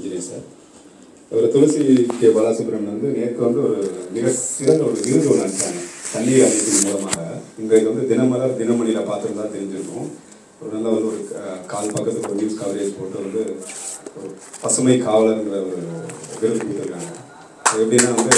Engineer sir ஒரு துளசி K Balasubramanian வந்து நேற்று வந்து ஒரு மிக சிறந்த ஒரு விருது ஒன்று அளித்தாங்க தண்ணீர் அமைப்பின் மூலமாக இந்த இது வந்து தினமலர் தினமணியில் பார்த்துருந்தா தெரிஞ்சிருக்கும் ஒரு நல்ல வந்து ஒரு அஹ், கால் பக்கத்துக்கு ஒரு நியூஸ் கவரேஜ் போட்டு வந்து ஒரு பசுமை காவலர்ங்கிற ஒரு விருது கொடுத்துருக்காங்க அது எப்படின்னா வந்து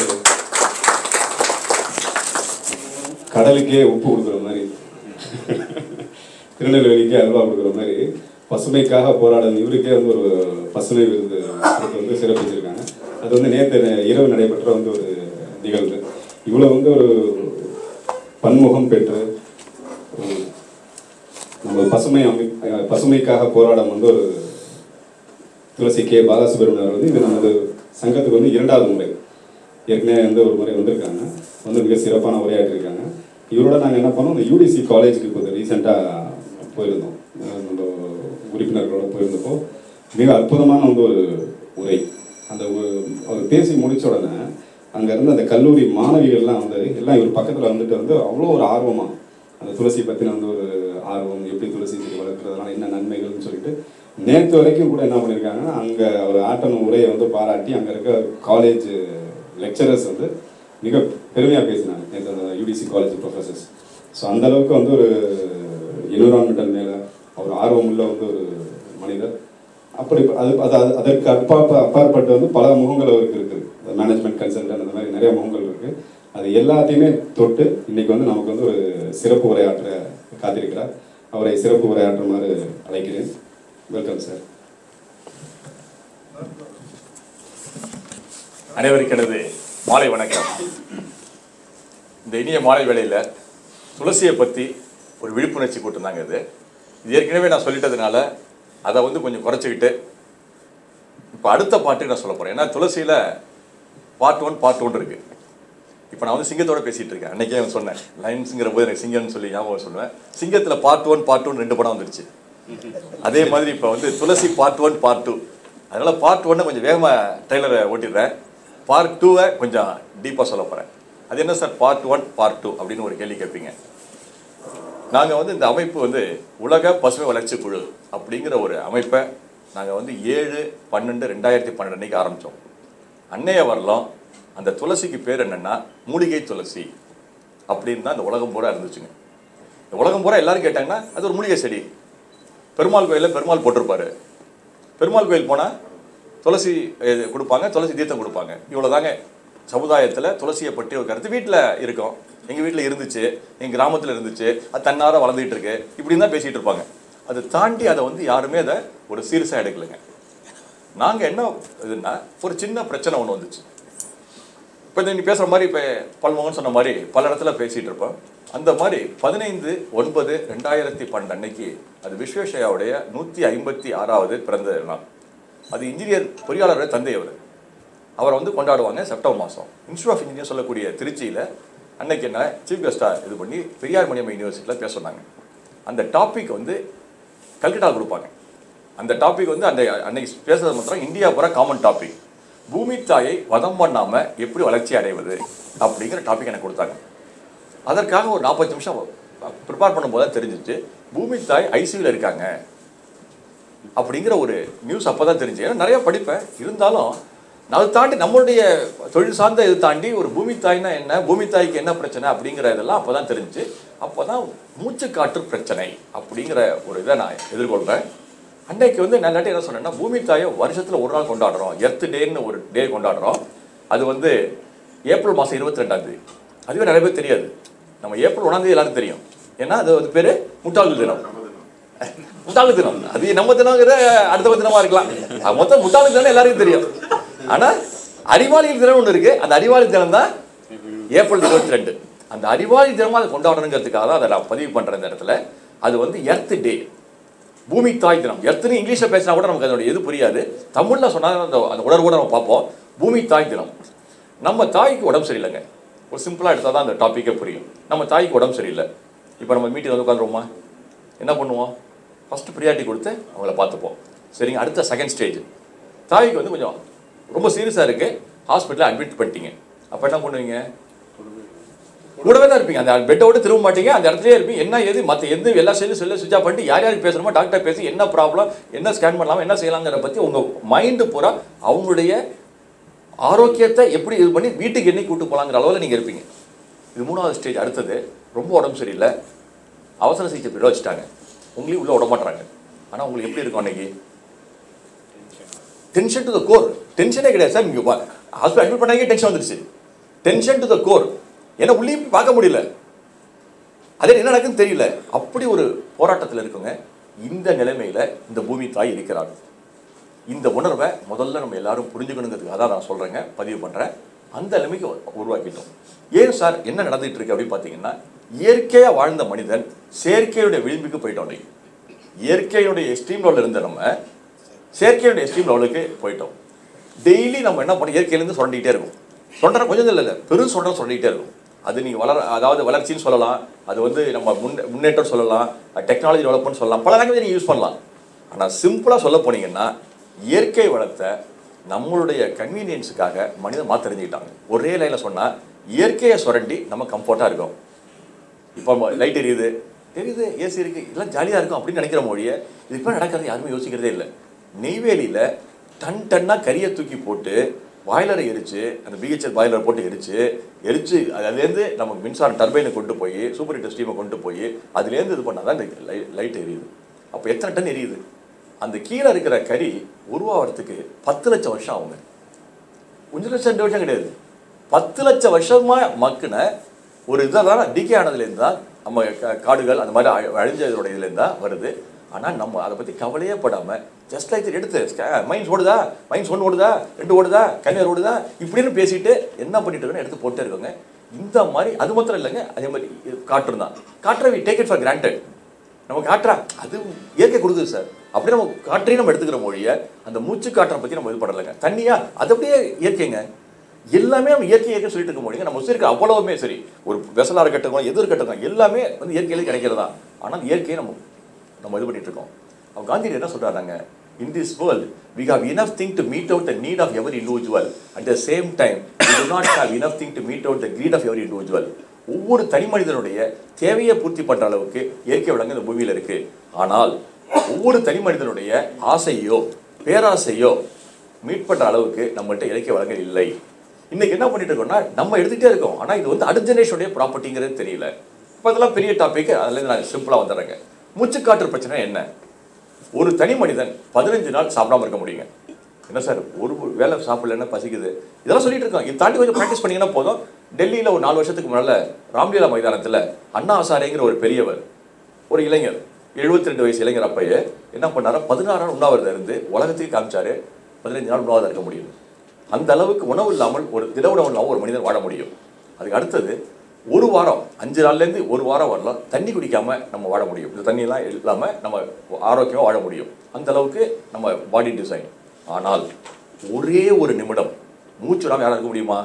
கடலுக்கே உப்பு கொடுக்குற மாதிரி திருநெல்வேலிக்கே அல்வா கொடுக்குற மாதிரி பசுமைக்காக போராடும் இவருக்கே வந்து ஒரு பசுமை விருது கொடுத்து வந்து சிறப்பிச்சிருக்காங்க அது வந்து நேற்று இரவு நடைபெற்ற வந்து ஒரு நிகழ்வு இவ்வளோ வந்து ஒரு பன்முகம் பெற்று ஒரு நம்ம பசுமை அமை அஹ் பசுமைக்காக போராடும் வந்து ஒரு துளசி கே பாலசுப்ரமணியன் வந்து இது நமது சங்கத்துக்கு வந்து இரண்டாவது முறை ஏற்கனவே வந்து ஒரு முறை வந்திருக்காங்க வந்து மிக சிறப்பான உரையாற்றிருக்காங்க இவரோட நாங்கள் என்ன பண்ணோம் இந்த யூடிசி காலேஜுக்கு இப்போ ரீசெண்டாக போயிருந்தோம் அஹ் நம்ம உறுப்பினர்களோட போயிருந்தப்போ மிக அற்புதமான வந்து ஒரு உரை அந்த ஒ- அவர் பேசி முடிச்ச உடனே அங்கே இருந்த அந்த கல்லூரி மாணவிகள்லாம் வந்து எல்லாம் இவர் பக்கத்தில் வந்துட்டு வந்து அவ்வளோ ஒரு ஆர்வமாக அந்த துளசி பற்றின வந்து ஒரு ஆர்வம் எப்படி துளசி செடி வளர்க்குறதுனால என்ன நன்மைகள்னு சொல்லிட்டு நேற்று வரைக்கும் கூட என்ன பண்ணியிருக்காங்கன்னா அங்கே ஒரு ஆட்டன உரையை வந்து பாராட்டி அங்கே இருக்க காலேஜ் லெக்சரர்ஸ் வந்து மிக பெருமையாக பேசினாங்க நேற்று அந்த யூடிசி காலேஜ் ப்ரொஃபஸர்ஸ் ஸோ அந்த அளவுக்கு வந்து ஒரு என்விரான்மெண்டல் மேலே ஒரு ஆர்வம் உள்ள வந்து ஒரு மனிதர் அப்படி அது அது அது- அதற்கு அப்பா அப்பாற்பட்டு வந்து பல முகங்கள் அவருக்கு இருக்குது மேனேஜ்மெண்ட் கன்சல்டன்ட் அந்த மாதிரி நிறைய முகங்கள் இருக்கு அது எல்லாத்தையுமே தொட்டு இன்னைக்கு வந்து நமக்கு வந்து ஒரு சிறப்பு உரையாற்ற காத்திருக்கிறார் அவரை சிறப்பு உரையாற்றுமாறு அழைக்கிறேன் வெல்கம் சார் அனைவருக்கும் எனது மாலை வணக்கம் இந்த இனிய மாலை வேளையில் துளசியை பற்றி ஒரு விழிப்புணர்ச்சி கூட்டம் இது இது ஏற்கனவே நான் சொல்லிட்டதுனால அதை வந்து கொஞ்சம் குறைச்சிக்கிட்டு இப்போ அடுத்த பாட்டுக்கு நான் சொல்ல போகிறேன் ஏன்னா துளசியில் பார்ட் ஒன் பார்ட் ஒன் இருக்குது இப்போ நான் வந்து சிங்கத்தோட பேசிகிட்டு இருக்கேன் அன்றைக்கே அவன் சொன்னேன் லைன்ஸுங்கிற போது எனக்கு சிங்கம்னு சொல்லி ஞாபகம் சொல்லுவேன் சிங்கத்தில் பார்ட் ஒன் பார்ட் ஒன் ரெண்டு படம் வந்துருச்சு அதே மாதிரி இப்போ வந்து துளசி பார்ட் ஒன் பார்ட் டூ அதனால பார்ட் ஒன்னை கொஞ்சம் வேகமாக ட்ரெய்லரை ஓட்டிடுறேன் பார்ட் டூவை கொஞ்சம் டீப்பாக சொல்ல போகிறேன் அது என்ன sir part one part two அப்படின்னு ஒரு கேள்வி கேட்பீங்க நாங்கள் வந்து இந்த அமைப்பு வந்து உலக பசுமை வளர்ச்சி குழு அப்படிங்கிற ஒரு அமைப்பை நாங்கள் வந்து ஏழு பன்னெண்டு ரெண்டாயிரத்தி பன்னெண்டு அன்னைக்கு ஆரம்பித்தோம் அன்னைய வரலாம் அந்த துளசிக்கு பேர் என்னென்னா மூலிகை துளசி அப்படின்னு தான் இந்த உலகம் பூரா இருந்துச்சுங்க இந்த உலகம் பூரா எல்லாரும் கேட்டாங்கன்னா அது ஒரு மூலிகை செடி பெருமாள் கோயிலில் பெருமாள் போட்டிருப்பாரு பெருமாள் கோயில் போனால் துளசி இது கொடுப்பாங்க துளசி தீர்த்தம் கொடுப்பாங்க இவ்வளோதாங்க சமுதாயத்தில் துளசியை பற்றி ஒரு கருத்து வீட்டில் இருக்கும் எங்கள் வீட்டில் இருந்துச்சு எங்கள் கிராமத்தில் இருந்துச்சு அது தன்னார வளர்ந்துட்டு இருக்கு இப்படின்னு தான் பேசிகிட்டு இருப்பாங்க அதை தாண்டி அதை வந்து யாருமே அதை ஒரு சீரியஸாக எடுக்கலைங்க நாங்கள் என்ன இதுன்னா ஒரு சின்ன பிரச்சனை ஒன்று வந்துச்சு இப்போ நீ பேசுகிற மாதிரி இப்போ பல்மோகன் சொன்ன மாதிரி பல இடத்துல பேசிகிட்டு இருப்போம் அந்த மாதிரி பதினைந்து ஒன்பது ரெண்டாயிரத்தி பன்னெண்டு அன்னைக்கு அது விஸ்வேஷையாவுடைய நூற்றி ஐம்பத்தி ஆறாவது பிறந்த நாள் அது இன்ஜினியர் பொறியாளருடைய தந்தை அவர் அவரை வந்து கொண்டாடுவாங்க செப்டம்பர் மாதம் இன்ஸ்டியூட் ஆஃப் இன்ஜினியர் சொல்லக்கூடிய திருச்சியில் அன்னைக்கு என்ன சீஃப் கெஸ்ட்டாக இது பண்ணி பெரியார் மணியம் யூனிவர்சிட்டியில் பேச சொன்னாங்க அந்த டாபிக் வந்து கல்கட்டா கொடுப்பாங்க அந்த டாபிக் வந்து அந்த அன்னைக்கு பேசுறது மாத்திரம் இந்தியா பூரா காமன் டாபிக் பூமி தாயை வதம் பண்ணாம எப்படி வளர்ச்சி அடைவது அப்படிங்கிற டாபிக் எனக்கு கொடுத்தாங்க அதற்காக ஒரு நாற்பது நிமிஷம் ப்ரிப்பேர் பண்ணும்போது தான் தெரிஞ்சிச்சு பூமி தாய் ஐசியூவில் இருக்காங்க அப்படிங்கிற ஒரு நியூஸ் அப்போ தான் தெரிஞ்சு ஏன்னா நிறைய படிப்பேன் இருந்தாலும் நான் அதை தாண்டி நம்மளுடைய தொழில் சார்ந்த இது தாண்டி ஒரு பூமி தாய்னா என்ன பூமி தாய்க்கு என்ன பிரச்சனை அப்படிங்கிற இதெல்லாம் அப்போ தான் தெரிஞ்சு அப்போ தான் மூச்சு காற்று பிரச்சனை அப்படிங்கிற ஒரு இதை நான் எதிர்கொள்கிறேன் அன்னைக்கு வந்து நான் இல்லாட்டி என்ன சொன்னேன்னா பூமி தாயை வருஷத்தில் ஒரு நாள் கொண்டாடுறோம் எர்த் டேன்னு ஒரு டே கொண்டாடுறோம் அது வந்து ஏப்ரல் மாதம் இருபத்தி ரெண்டாம் தேதி அதுவே நிறைய பேர் தெரியாது நம்ம ஏப்ரல் ஒன்றாம் தேதி எல்லாருக்கும் தெரியும் ஏன்னா அது அது பேர் முட்டாள் தினம் முட்டாளு தினம் அது நம்ம தினங்கிற அடுத்த தினமா இருக்கலாம் அது மொத்தம் முட்டாளு தினம் எல்லாருக்கும் தெரியும் ஆனா அறிவாளிகள் தினம் ஒன்று இருக்கு அந்த அறிவாளி தினம் தான் ஏப்ரல் இருபத்தி ரெண்டு அந்த அறிவாளி தினமா அதை கொண்டாடணுங்கிறதுக்காக தான் அதை நான் பதிவு பண்றேன் இந்த இடத்துல அது வந்து எர்த் டே பூமி தாய் தினம் எர்த்துன்னு இங்கிலீஷில் பேசினா கூட நமக்கு அதோட எது புரியாது தமிழில் சொன்னால் அந்த அந்த உணர்வோட நம்ம பார்ப்போம் பூமி தாய் தினம் நம்ம தாய்க்கு உடம்பு சரியில்லைங்க ஒரு சிம்பிளாக எடுத்தால் தான் அந்த டாப்பிக்கே புரியும் நம்ம தாய்க்கு உடம்பு சரியில்லை இப்போ நம்ம மீட்டிங் வந்து உட்காந்துருவோமா என்ன பண்ணுவோம் ஃபஸ்ட்டு ப்ரியாரிட்டி கொடுத்து அவங்கள பார்த்துப்போம் சரிங்க அடுத்த செகண்ட் ஸ்டேஜ் தாய்க்கு வந்து கொஞ்சம் ரொம்ப சீரியஸாக இருக்குது ஹாஸ்பிட்டலில் அட்மிட் பண்ணிட்டீங்க அப்போ என்ன பண்ணுவீங்க கூடவே தான் இருப்பீங்க அந்த பெட்டோட திரும்ப மாட்டீங்க அந்த இடத்துலயே இருப்பீங்க என்ன ஏது மற்ற எந்த எல்லா செல்லும் செல்ல சுவிச் ஆஃப் பண்ணிட்டு யார் யாருக்கு பேசணுமோ டாக்டர் பேசி என்ன ப்ராப்ளம் என்ன ஸ்கேன் பண்ணலாமா என்ன செய்யலாங்கிற பற்றி உங்கள் மைண்டு பூரா அவங்களுடைய ஆரோக்கியத்தை எப்படி இது பண்ணி வீட்டுக்கு என்னைக்கு கூட்டு போகலாங்கிற அளவில் நீங்கள் இருப்பீங்க இது மூணாவது ஸ்டேஜ் அடுத்தது ரொம்ப உடம்பு சரியில்லை அவசர சிகிச்சை பிரிவு வச்சுட்டாங்க உங்களையும் உள்ளே விட மாட்டாங்க ஆனால் உங்களுக்கு எப்படி இருக்கும் அன்னைக்கு டென்ஷன் டு த கோர் டென்ஷனே கிடையாது சார் இங்கே ஹாஸ்பிட்டல் அட்மிட் பண்ணாங்க டென்ஷன் வந்துருச்சு டென்ஷன் டு த கோர் ஏன்னா உள்ளேயும் போய் பார்க்க முடியல அதே என்ன நடக்குன்னு தெரியல அப்படி ஒரு போராட்டத்தில் இருக்குங்க இந்த நிலைமையில இந்த பூமி தாய் இருக்கிறாங்க இந்த உணர்வை முதல்ல நம்ம எல்லாரும் புரிஞ்சுக்கணுங்கிறதுக்காக தான் நான் சொல்றேங்க பதிவு பண்றேன் அந்த நிலைமைக்கு உருவாக்கிட்டோம் ஏன் சார் என்ன நடந்துட்டு இருக்கு அப்படின்னு பார்த்தீங்கன்னா இயற்கையா வாழ்ந்த மனிதன் செயற்கையுடைய விளிம்புக்கு போயிட்டோம் இன்னைக்கு. இயற்கையுடைய எக்ஸ்ட்ரீம் லெவலில் இருந்த நம்ம செயற்கையுடைய எக்ஸ்ட்ரீம் லெவலுக்கு போயிட்டோம் டெய்லி நம்ம என்ன பண்ண இயற்கையிலேருந்து சுரண்டிக்கிட்டே இருக்கும் சொண்டரை கொஞ்சம் இல்லை இல்லை பெரும் சொண்டரை சொல்லிக்கிட்டே இருக்கும் அது நீங்கள் வளர அதாவது வளர்ச்சின்னு சொல்லலாம் அது வந்து நம்ம முன்னே முன்னேற்றம் சொல்லலாம் டெக்னாலஜி டெவலப்மெண்ட் சொல்லலாம் பல லாங்குவேஜ் நீங்கள் யூஸ் பண்ணலாம் ஆனால் சிம்பிளாக சொல்ல போனீங்கன்னா இயற்கை வளத்தை நம்மளுடைய கன்வீனியன்ஸுக்காக மனிதன் மாற்ற தெரிஞ்சுக்கிட்டாங்க ஒரே லைனில் சொன்னால் இயற்கையை சுரண்டி நம்ம கம்ஃபர்ட்டாக இருக்கும் இப்போ லைட் எரியுது எரியுது ஏசி இருக்கு எல்லாம் ஜாலியாக இருக்கும் அப்படின்னு நினைக்கிற மொழியை இதுக்கு மேலே நடக்கிறது யாருமே யோசிக்கிறதே இல்லை நெய்வேலியில் டன் டன்னாக கரியை தூக்கி போட்டு பாய்லரை எரிச்சு அந்த பிஹெச்எல் பாய்லரை போட்டு எரிச்சு எரிச்சு அதுலேருந்து நமக்கு மின்சாரம் டர்பைனை கொண்டு போய் சூப்பர் ஹீட்டர் ஸ்டீமை கொண்டு போய் அதுலேருந்து இது பண்ணால் தான் இந்த லை லைட் எரியுது அப்போ எத்தனை டன் எரியுது அந்த கீழே இருக்கிற கறி உருவாகிறதுக்கு பத்து லட்சம் வருஷம் ஆகுங்க கொஞ்சம் லட்சம் ரெண்டு வருஷம் கிடையாது பத்து லட்சம் வருஷமா மக்குன ஒரு இதெல்லாம் டிகே ஆனதுலேருந்து தான் நம்ம கா- காடுகள் அந்த மாதிரி அழி- அழிஞ்சதோட இதுலேருந்து தான் வருது ஆனால் நம்ம அதை பற்றி கவலையே படாமல் ஜஸ்ட் லைக் எடுத்து மைன்ஸ் ஓடுதா மைன்ஸ் ஒன்று ஓடுதா ரெண்டு ஓடுதா கன்னியார் ஓடுதா இப்படின்னு பேசிட்டு என்ன பண்ணிட்டு இருக்கோன்னு எடுத்து போட்டே இருக்கோங்க இந்த மாதிரி அது மாத்திரம் இல்லைங்க அதே மாதிரி இது காற்று தான் காற்றை we take it for granted நம்ம காற்றா அது இயற்கை கொடுக்குது சார் அப்படியே நம்ம காற்றையும் நம்ம எடுத்துக்கிற மொழியை அந்த மூச்சு காற்றை பற்றி நம்ம இது பண்ணலைங்க தண்ணியா அது அப்படியே இயற்கைங்க எல்லாமே நம்ம இயற்கை இயற்கை சொல்லிட்டு இருக்க முடியுங்க நம்ம இருக்க அவ்வளவுமே சரி ஒரு வெசலாக இருக்கட்டும் எது இருக்கட்டும் எல்லாமே வந்து இயற்கையிலே கிடைக்கிறதா ஆனால் இயற்கையை நம்ம நம்ம இது பண்ணிட்டு இருக்கோம் அவங்க காந்தி என்ன சொல்றாங்க in this world we have enough thing to meet out the need of ever individual at the same time we do not have enough thing to meet out the greed of ever individual ஒவ்வொரு தனி மனிதனுடைய தேவையை பூர்த்தி பண்ற அளவுக்கு இயற்கை வளங்கள் இந்த பூமியில இருக்கு ஆனால் ஒவ்வொரு தனி மனிதனுடைய ஆசையோ பேராசையோ மீட் பண்ற அளவுக்கு நம்மள்ட்ட இயற்கை வளங்கள் இல்லை இன்னைக்கு என்ன பண்ணிட்டு இருக்கோம்னா நம்ம எடுத்துகிட்டே இருக்கோம் ஆனா இது வந்து அடுத்த ஜெனரேஷனுடைய ப்ராப்பர்ட்டிங்கிறது தெரியல இப்போ இதெல்லாம் பெரிய டாபிக் அதுலேருந்து நான் சிம்பிளாக வந்துடுறேங்க மூச்சுக்காற்று பிரச்சனை என்ன ஒரு தனி மனிதன் பதினஞ்சு நாள் சாப்பிடாம இருக்க முடியுங்க என்ன சார் ஒரு வேலை சாப்பிடலன்னா பசிக்குது இதெல்லாம் சொல்லிட்டு இருக்கோம் இதை தாண்டி கொஞ்சம் ப்ராக்டிஸ் பண்ணீங்கன்னா போதும் டெல்லியில் ஒரு நாலு வருஷத்துக்கு முன்னால ராம்லீலா மைதானத்தில் அண்ணா ஹசாரேங்கிற ஒரு பெரியவர் ஒரு இளைஞர் 72 ரெண்டு வயசு இளைஞர் அப்பயே என்ன பண்ணாரா பதினாறு நாள் உண்ணாவிரதம் இருந்து உலகத்துக்கு காமிச்சாரு பதினஞ்சு நாள் உண்ணாவிரதம் இருக்க முடியும் அந்த அளவுக்கு உணவு இல்லாமல் ஒரு திட உணவு இல்லாமல் ஒரு மனிதன் வாழ முடியும் அதுக்கு அடுத்தது ஒரு வாரம் அஞ்சு நாள்லேருந்து ஒரு வாரம் வரலாம் தண்ணி குடிக்காம நம்ம வாழ முடியும் இந்த தண்ணியெல்லாம் இல்லாமல் நம்ம ஆரோக்கியமாக வாழ முடியும் அந்த அளவுக்கு நம்ம பாடி டிசைன் ஆனால் ஒரே ஒரு நிமிடம் மூச்சு விடாம யாரும் இருக்க முடியுமா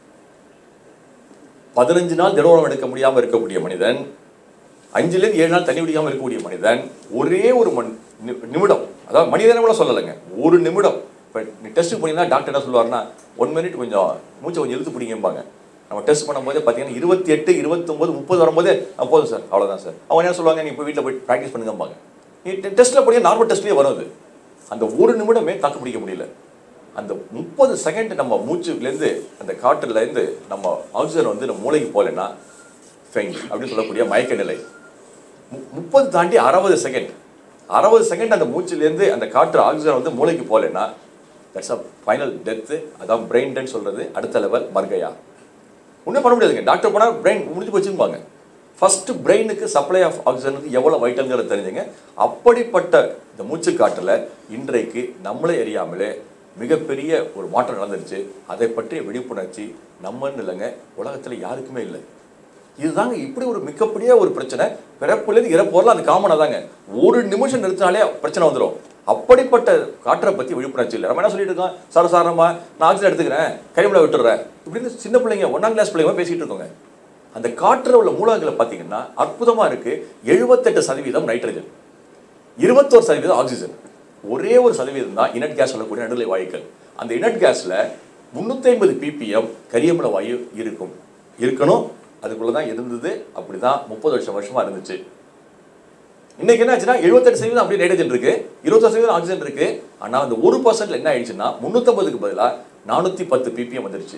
பதினஞ்சு நாள் திட உணவு எடுக்க முடியாமல் இருக்கக்கூடிய மனிதன் அஞ்சுலேருந்து ஏழு நாள் தண்ணி குடிக்காமல் இருக்கக்கூடிய மனிதன் ஒரே ஒரு மண் நி- நிமிடம் அதாவது மனிதனை கூட சொல்லலைங்க ஒரு நிமிடம் இப்போ நீ டெஸ்ட் பண்ணிங்கன்னா டாக்டர் என்ன சொல்லுவாருன்னா ஒன் மினிட் கொஞ்சம் மூச்சை கொஞ்சம் இழுத்து பிடிங்கம்பாங்க நம்ம டெஸ்ட் பண்ணும்போது பார்த்தீங்கன்னா இருபத்தி எட்டு இருபத்தொம்போது முப்பது வரும்போது "ஆ, போதும் சார் அவ்வளோதான் சார் அவங்க என்ன சொல்லுவாங்க நீ இப்போ வீட்டில் போய் ப்ராக்டிஸ் பண்ணுங்கம்பாங்க நீ டெஸ்ட்டில் போய் நார்மல் டெஸ்ட்லேயே வரும் அது அந்த ஒரு நிமிடமே தாக்கு பிடிக்க முடியல அந்த முப்பது செகண்ட் நம்ம மூச்சுலேருந்து அந்த காற்றுலேருந்து நம்ம ஆக்சிஜன் வந்து நம்ம மூளைக்கு போகலைன்னா ஃபெயின் அப்படின்னு சொல்லக்கூடிய மயக்க நிலை மு- முப்பது தாண்டி அறுபது செகண்ட் அறுபது செகண்ட் அந்த மூச்சிலேருந்து அந்த காற்று ஆக்சிஜன் வந்து மூளைக்கு போகலைன்னா தட்ஸ் அ ஃபைனல் டெத்து அதான் பிரெயின் டென் சொல்றது அடுத்த லெவல் மர்கையா ஒன்றும் பண்ண முடியாதுங்க டாக்டர் போனால் பிரெயின் முடிஞ்சு போச்சுப்பாங்க ஃபர்ஸ்ட் பிரெயினுக்கு சப்ளை ஆஃப் ஆக்சிஜனுக்கு எவ்வளோ வைட்டல்ங்கிறத தெரிஞ்சுங்க அப்படிப்பட்ட இந்த மூச்சு காற்றுல இன்றைக்கு நம்மளே அறியாமலே மிகப்பெரிய ஒரு மாற்றம் நடந்துருச்சு அதை பற்றிய விழிப்புணர்ச்சி நம்மன்னு இல்லைங்க உலகத்தில் யாருக்குமே இல்லை இதுதாங்க இப்படி ஒரு மிகப்பெரிய ஒரு பிரச்சனை பிறப்புலேருந்து இறப்போரில் அது காமனாக தாங்க ஒரு நிமிஷம் நிறுத்தினாலே பிரச்சனை வந்துடும் அப்படிப்பட்ட காற்றை பற்றி விழிப்புணர்ச்சி இல்லை நம்ம என்ன சொல்லிட்டு இருக்கோம் சாரசாரமா நான் ஆக்சிஜன் எடுத்துக்கிறேன் கைமில் விட்டுறேன் இப்படின்னு சின்ன பிள்ளைங்க ஒன்றாம் கிளாஸ் பிள்ளைங்க பேசிட்டு இருக்கோங்க அந்த காற்றில் உள்ள மூலகங்களை பார்த்தீங்கன்னா அற்புதமாக இருக்கு எழுபத்தெட்டு சதவீதம் நைட்ரஜன் இருபத்தோரு சதவீதம் ஆக்சிஜன் ஒரே ஒரு சதவீதம் தான் இனட் கேஸ் சொல்லக்கூடிய நடுநிலை வாயுக்கள் அந்த இனட் கேஸ்ல முன்னூத்தி ஐம்பது பிபிஎம் கரியமில வாயு இருக்கும் இருக்கணும் அதுக்குள்ள தான் இருந்தது அப்படி தான் முப்பது வருஷம் வருஷமா இருந்துச்சு இன்னைக்கு என்ன ஆச்சுன்னா எழுபத்தெட்டு சதவீதம் அப்படி நைட்ரஜன் இருக்கு இருபத்தி சதவீதம் ஆக்சிஜன் இருக்கு ஆனா அந்த ஒரு பர்சன்ட்ல என்ன ஆயிடுச்சுன்னா முன்னூத்தம்பதுக்கு பதிலா நானூத்தி பத்து பிபிஎம் வந்துருச்சு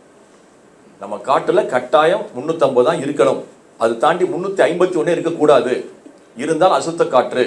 நம்ம காட்டுல கட்டாயம் முன்னூத்தம்பது தான் இருக்கணும் அது தாண்டி முன்னூத்தி ஐம்பத்தி ஒண்ணு இருக்கக்கூடாது இருந்தால் அசுத்த காற்று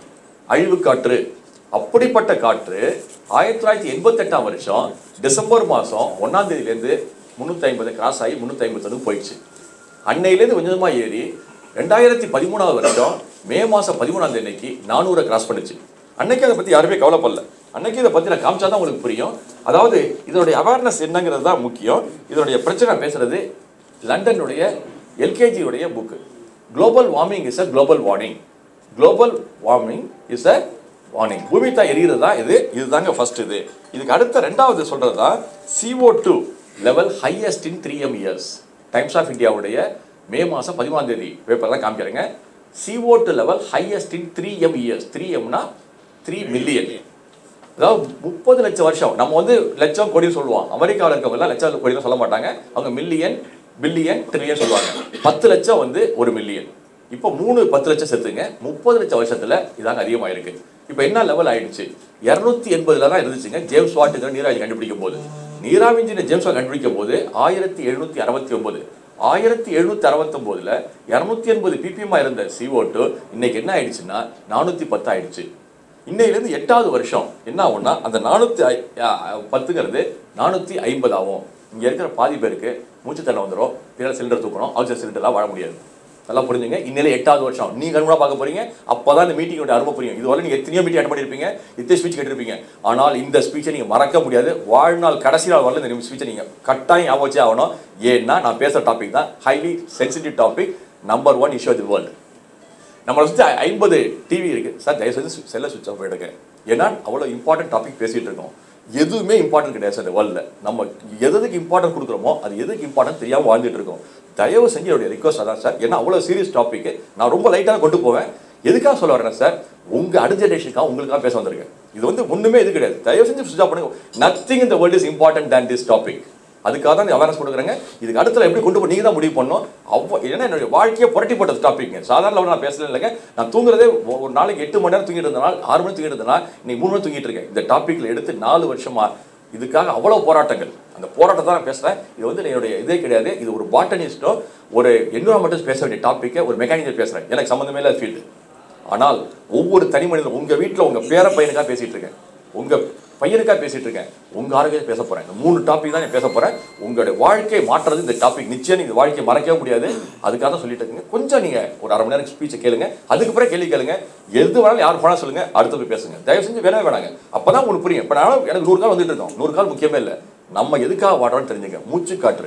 அழிவு காற்று அப்படிப்பட்ட காற்று ஆயிரத்தி தொள்ளாயிரத்தி எண்பத்தெட்டாம் வருஷம் டிசம்பர் மாதம் ஒன்றாம் தேதியிலேருந்து முந்நூற்றி ஐம்பது கிராஸ் ஆகி முந்நூற்றி ஐம்பத்தொன்று போயிடுச்சு அன்னையிலேருந்து கொஞ்சம் கொஞ்சமாக ஏறி ரெண்டாயிரத்தி பதிமூணாவது வருஷம் மே மாதம் பதிமூணாம் தேதி அன்னைக்கு நானூறை கிராஸ் பண்ணுச்சு அன்னைக்கு அதை பற்றி யாருமே கவலைப்படல அன்னைக்கு இதை பற்றி நான் காமிச்சா தான் உங்களுக்கு புரியும் அதாவது இதனுடைய அவேர்னஸ் என்னங்கிறது தான் முக்கியம் இதனுடைய பிரச்சனை நான் பேசுறது லண்டனுடைய எல்கேஜியுடைய book global warming is a global warning global warming is a warning பூமி தான் எரிகிறது தான் இது இதுதாங்க ஃபர்ஸ்ட் இது இதுக்கு அடுத்த ரெண்டாவது சொல்றது தான் CO2 two level highest in three M years times of இந்தியாவுடைய மே மாதம் பதிமூணாம் தேதி பேப்பர் தான் காமிக்கிறேங்க CO2 two level highest in three M years three எம்னா த்ரீ மில்லியன் அதாவது முப்பது லட்சம் வருஷம் நம்ம வந்து லட்சம் கோடி சொல்லுவோம் அமெரிக்காவில் இருக்கவங்க எல்லாம் லட்சம் கோடிலாம் சொல்ல மாட்டாங்க அவங்க மில்லியன் பில்லியன் ட்ரில்லியன் சொல்லுவாங்க பத்து லட்சம் வந்து ஒரு மில்லியன் இப்போ மூணு பத்து லட்சம் சேர்த்துங்க முப்பது லட்சம் வருஷத்துல இதாங்க அதிகமாயிருக்கு இப்போ என்ன லெவல் ஆயிடுச்சு இரநூத்தி எண்பதுல தான் இருந்துச்சுங்க ஜேம்ஸ் வாட்டுங்கிற நீராவி கண்டுபிடிக்கும் போது நீராவிஞ்சின ஜேம்ஸ் வாட் கண்டுபிடிக்கும் போது ஆயிரத்தி எழுநூத்தி அறுபத்தி ஒன்பது ஆயிரத்தி எழுநூத்தி அறுபத்தொம்போதுல இரநூத்தி எண்பது பிபிஎம்மா இருந்த CO2 டூ இன்னைக்கு என்ன ஆயிடுச்சுன்னா நானூத்தி பத்து ஆயிடுச்சு இன்னையிலேருந்து எட்டாவது வருஷம் என்ன ஆகும்னா அந்த நானூற்றி பத்துங்கிறது நானூற்றி ஐம்பது ஆகும் இங்கே இருக்கிற பாதி பேருக்கு மூச்சு தண்ணை வந்துடும் பின்னால் சிலிண்டர் தூக்கணும் ஆக்சிஜன் சிலிண்டர்லாம் வாழ முடியாது நல்லா புரிஞ்சுங்க இன்னில எட்டாவது வருஷம் நீங்க கண்மூலா பார்க்க போறீங்க அப்பதான் இந்த மீட்டிங்கோட அருமை புரியும் இதுவரை நீங்க எத்தனையோ மீட்டிங் அட்டன் பண்ணிருப்பீங்க இத்தனை ஸ்பீச் கேட்டிருப்பீங்க ஆனால் இந்த ஸ்பீச்சை நீங்க மறக்க முடியாது வாழ்நாள் கடைசி நாள் வரல இந்த ஸ்பீச்சை நீங்க கட்டாயம் ஞாபகம் வச்சே ஆகணும் ஏன்னா நான் பேசுற டாபிக் தான் highly sensitive topic number one issue the world நம்மளை சுற்றி ஐம்பது டிவி இருக்கு சார் தயவு செஞ்சு செல்ல சுவிச் ஆஃப் எடுங்க ஏன்னா அவ்வளோ இம்பார்ட்டன்ட் டாபிக் பேசிட்டு இருக்கோம் எதுவுமே இம்பார்ட்டன்ட் கிடையாது சார் இந்த வேர்ல்டில் நம்ம எதுக்கு இம்பார்ட்டன்ட் கொடுக்குறோமோ அது எதுக்கு இம்பார்ட்டன்ட் தெரியாமல் வாழ்ந்துட்டு இருக்கோம் தயவு செஞ்சு என்னுடைய ரிக்வஸ்ட் அதான் சார் ஏன்னா அவ்வளோ சீரியஸ் டாபிக் நான் ரொம்ப லைட்டாக கொண்டு போவேன் எதுக்காக சொல்ல வரேன் சார் உங்க அடுத்த ஜெனரேஷனுக்காக உங்களுக்காக பேச வந்திருக்கேன் இது வந்து ஒண்ணுமே இது கிடையாது தயவு செஞ்சு சுவிச் ஆஃப் பண்ணுங்க நத்திங் இந்த world is important than this topic அதுக்காக தான் அவேர்னஸ் கொடுக்குறேங்க இதுக்கு அடுத்துல எப்படி கொண்டு போய் நீங்க தான் முடிவு பண்ணணும் அவ்வளோ ஏன்னா என்னுடைய வாழ்க்கையை புரட்டி போட்டது டாபிக்ங்க சாதாரண level நான் பேசல இல்லைங்க நான் தூங்குறதே ஒ- ஒரு நாளைக்கு எட்டு மணி நேரம் தூங்கிட்டு இருந்தனால் ஆறு மணி தூங்கிட்டு இருந்தனால் இன்னைக்கு மூணு மணி தூங்கிட்டு இருக்கேன் இந்த டாபிக்ல எடுத்து நாலு வருஷமா இதுக்காக அவ்வளவு போராட்டங்கள் அந்த போராட்டத்தை தான் நான் பேசுறேன் இது வந்து என்னுடைய இதே கிடையாது இது ஒரு பாட்டனிஸ்டோ ஒரு என்விரான்மெண்டல் பேச வேண்டிய டாப்பிக்கை ஒரு மெக்கானிக்கல் பேசுறேன் எனக்கு சம்மந்தமே இல்லாத ஃபீல்டு ஆனால் ஒவ்வொரு தனி மனிதனும் உங்க வீட்டில் உங்க பேர பையனுக்காக பேசிட்டு இருக்கேன் உங்க பையனுக்காக பேசிட்டு இருக்கேன் உங்க ஆரோக்கியத்தை பேச போறேன் இந்த மூணு டாபிக் தான் நான் பேச போறேன் உங்களுடைய வாழ்க்கை மாற்றுறது இந்த டாபிக் நிச்சயம் நீங்க வாழ்க்கையை மறக்கவே முடியாது அதுக்காக தான் சொல்லிட்டு இருக்கீங்க கொஞ்சம் நீங்க ஒரு அரை மணி நேரம் ஸ்பீச்சை கேளுங்க அதுக்கு பிறகு கேள்வி கேளுங்க எது வேணாலும் யார் போனா சொல்லுங்க அடுத்து போய் பேசுங்க தயவு செஞ்சு வேணவே வேணாங்க அப்பதான் உங்களுக்கு புரியும் இப்போ நானும் எனக்கு நூறு கால் வந்துட்டு இருக்கோம் நூறு கால் முக்கியமே இல்லை நம்ம எதுக்காக வாடுறோம்னு தெரிஞ்சுங்க மூச்சு காற்று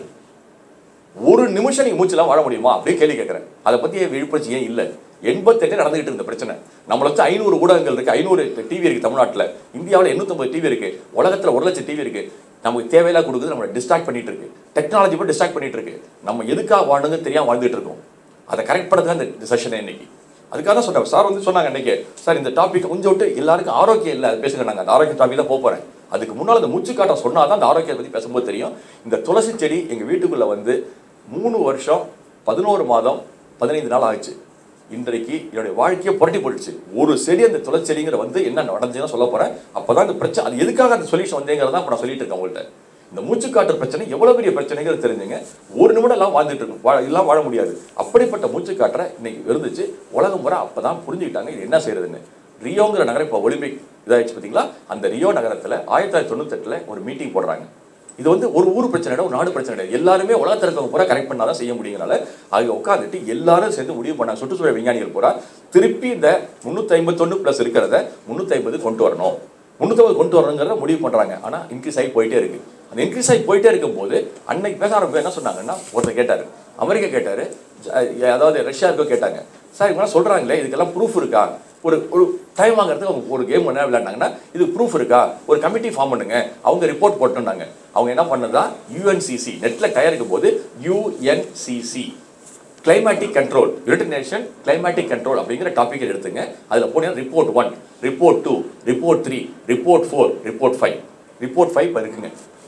ஒரு நிமிஷம் நீங்க மூச்சுலாம் வாழ முடியுமா அப்படியே கேள்வி கேட்கறேன் அதை பத்தி விழிப்புணர்ச்சி ஏன் இல்லை எண்பத்தெட்டு நடந்துகிட்டு இருந்த பிரச்சனை நம்மள வச்சு ஐநூறு ஊடகங்கள் இருக்கு ஐநூறு டிவி இருக்கு தமிழ்நாட்டில் இந்தியாவில் எண்ணூத்தொம்பது டிவி இருக்கு உலகத்துல ஒரு லட்சம் டிவி இருக்கு நமக்கு தேவையில்லாம் கொடுக்குது நம்மளை டிஸ்ட்ராக்ட் பண்ணிட்டு இருக்கு டெக்னாலஜி போய் டிஸ்ட்ராக்ட் பண்ணிட்டு இருக்கு நம்ம எதுக்காக வாழணுங்க தெரியாம வாழ்ந்துட்டு இருக்கோம் அதை கரெக்ட் பண்ணது தான் இந்த செஷன் இன்னைக்கு அதுக்காக தான் சொன்னேன் சார் வந்து சொன்னாங்க அன்னைக்கு சார் இந்த டாபிக் கொஞ்சம் விட்டு எல்லாருக்கும் ஆரோக்கியம் இல்லை அது பேசுங்க நாங்கள் அந்த ஆரோக்கிய டாபிக் தான் போக போறேன் அதுக்கு முன்னால் அந்த மூச்சு காட்டம் சொன்னால் தான் அந்த ஆரோக்கியத்தை பற்றி பேசும்போது தெரியும் இந்த துளசி செடி எங்கள் வீட்டுக்குள்ளே வந்து மூணு வருஷம் பதினோரு மாதம் பதினைந்து நாள் ஆச்சு இன்றைக்கு என்னுடைய வாழ்க்கையை புரட்டி போட்டுச்சு ஒரு செடி அந்த துளசி செடிங்கிற வந்து என்ன நடந்துச்சுன்னு சொல்ல போறேன் அப்பதான் இந்த பிரச்சனை அது எதுக்காக அந்த சொல்யூஷன் வந்தேங்கிறதா இப்போ நான் சொல்லிட்டு இருக்கேன் உங்கள்கிட்ட இந்த மூச்சு காற்று பிரச்சனை எவ்வளவு பெரிய பிரச்சனைங்கிறது தெரிஞ்சுங்க ஒரு நிமிடம் எல்லாம் வாழ்ந்துட்டு இருக்கும் வாழ எல்லாம் வாழ முடியாது அப்படிப்பட்ட மூச்சு காற்றை இன்னைக்கு இருந்துச்சு உலகம் முறை அப்பதான் புரிஞ்சுக்கிட்டாங்க இது என்ன செய்யறதுன்னு ரியோங்கிற நகரம் இப்போ ஒலிம்பிக் இதாகிடுச்சு பார்த்தீங்களா அந்த ரியோ நகரத்தில் ஆயிரத்தி தொள்ளாயிரத்தி தொண்ணூத்தெட்டில் ஒரு மீட்டிங் போடுறாங்க இது வந்து ஒரு ஊர் பிரச்சனை கிடையாது, ஒரு நாடு பிரச்சனை கிடையாது எல்லாருமே உலகத்தில் இருக்கவங்க பூரா கரெக்ட் பண்ணாதான் செய்ய முடியுங்கனால அவங்க உட்காந்துட்டு எல்லாரும் சேர்ந்து முடிவு பண்ணாங்க சுற்றுச்சூழல் விஞ்ஞானிகள் பூரா திருப்பி இந்த முந்நூற்றி ஐம்பத்தொன்று ப்ளஸ் இருக்கிறத முந்நூற்றி ஐம்பது கொண்டு வரணும் முந்நூற்றம்பது கொண்டு வரணுங்கிறத முடிவு பண்ணுறாங்க ஆனால் இன்க்ரீஸ் ஆகி போயிட்டே இருக்கு அந்த இன்க்ரீஸ் ஆகி போயிட்டே இருக்கும்போது அன்னைக்கு பேச ஆரம்பிச்சு என்ன சொன்னாங்கன்னா ஒருத்தர் கேட்டார் அமெரிக்கா கேட்டார் அதாவது ரஷ்யா இருக்கோ கேட்டாங்க சார் இவங்க சொல்கிறாங்களே இதுக்கெல்லாம் ப்ரூஃப் இருக்கா ஒரு ஒரு டைம் வாங்குறதுக்கு அவங்க ஒரு கேம் என்ன விளையாண்டாங்கன்னா இது ப்ரூஃப் இருக்கா ஒரு கமிட்டி ஃபார்ம் பண்ணுங்க அவங்க ரிப்போர்ட் போட்டோம்னாங்க அவங்க என்ன பண்ணதா யூஎன்சிசி நெட்டில் தயாரிக்கும் போது UNCC climatic control united nation climatic control அப்படிங்கிற டாபிக் எடுத்துங்க அதில் போனீங்கன்னா report one report two report three report four report five report five இப்போ இருக்குங்க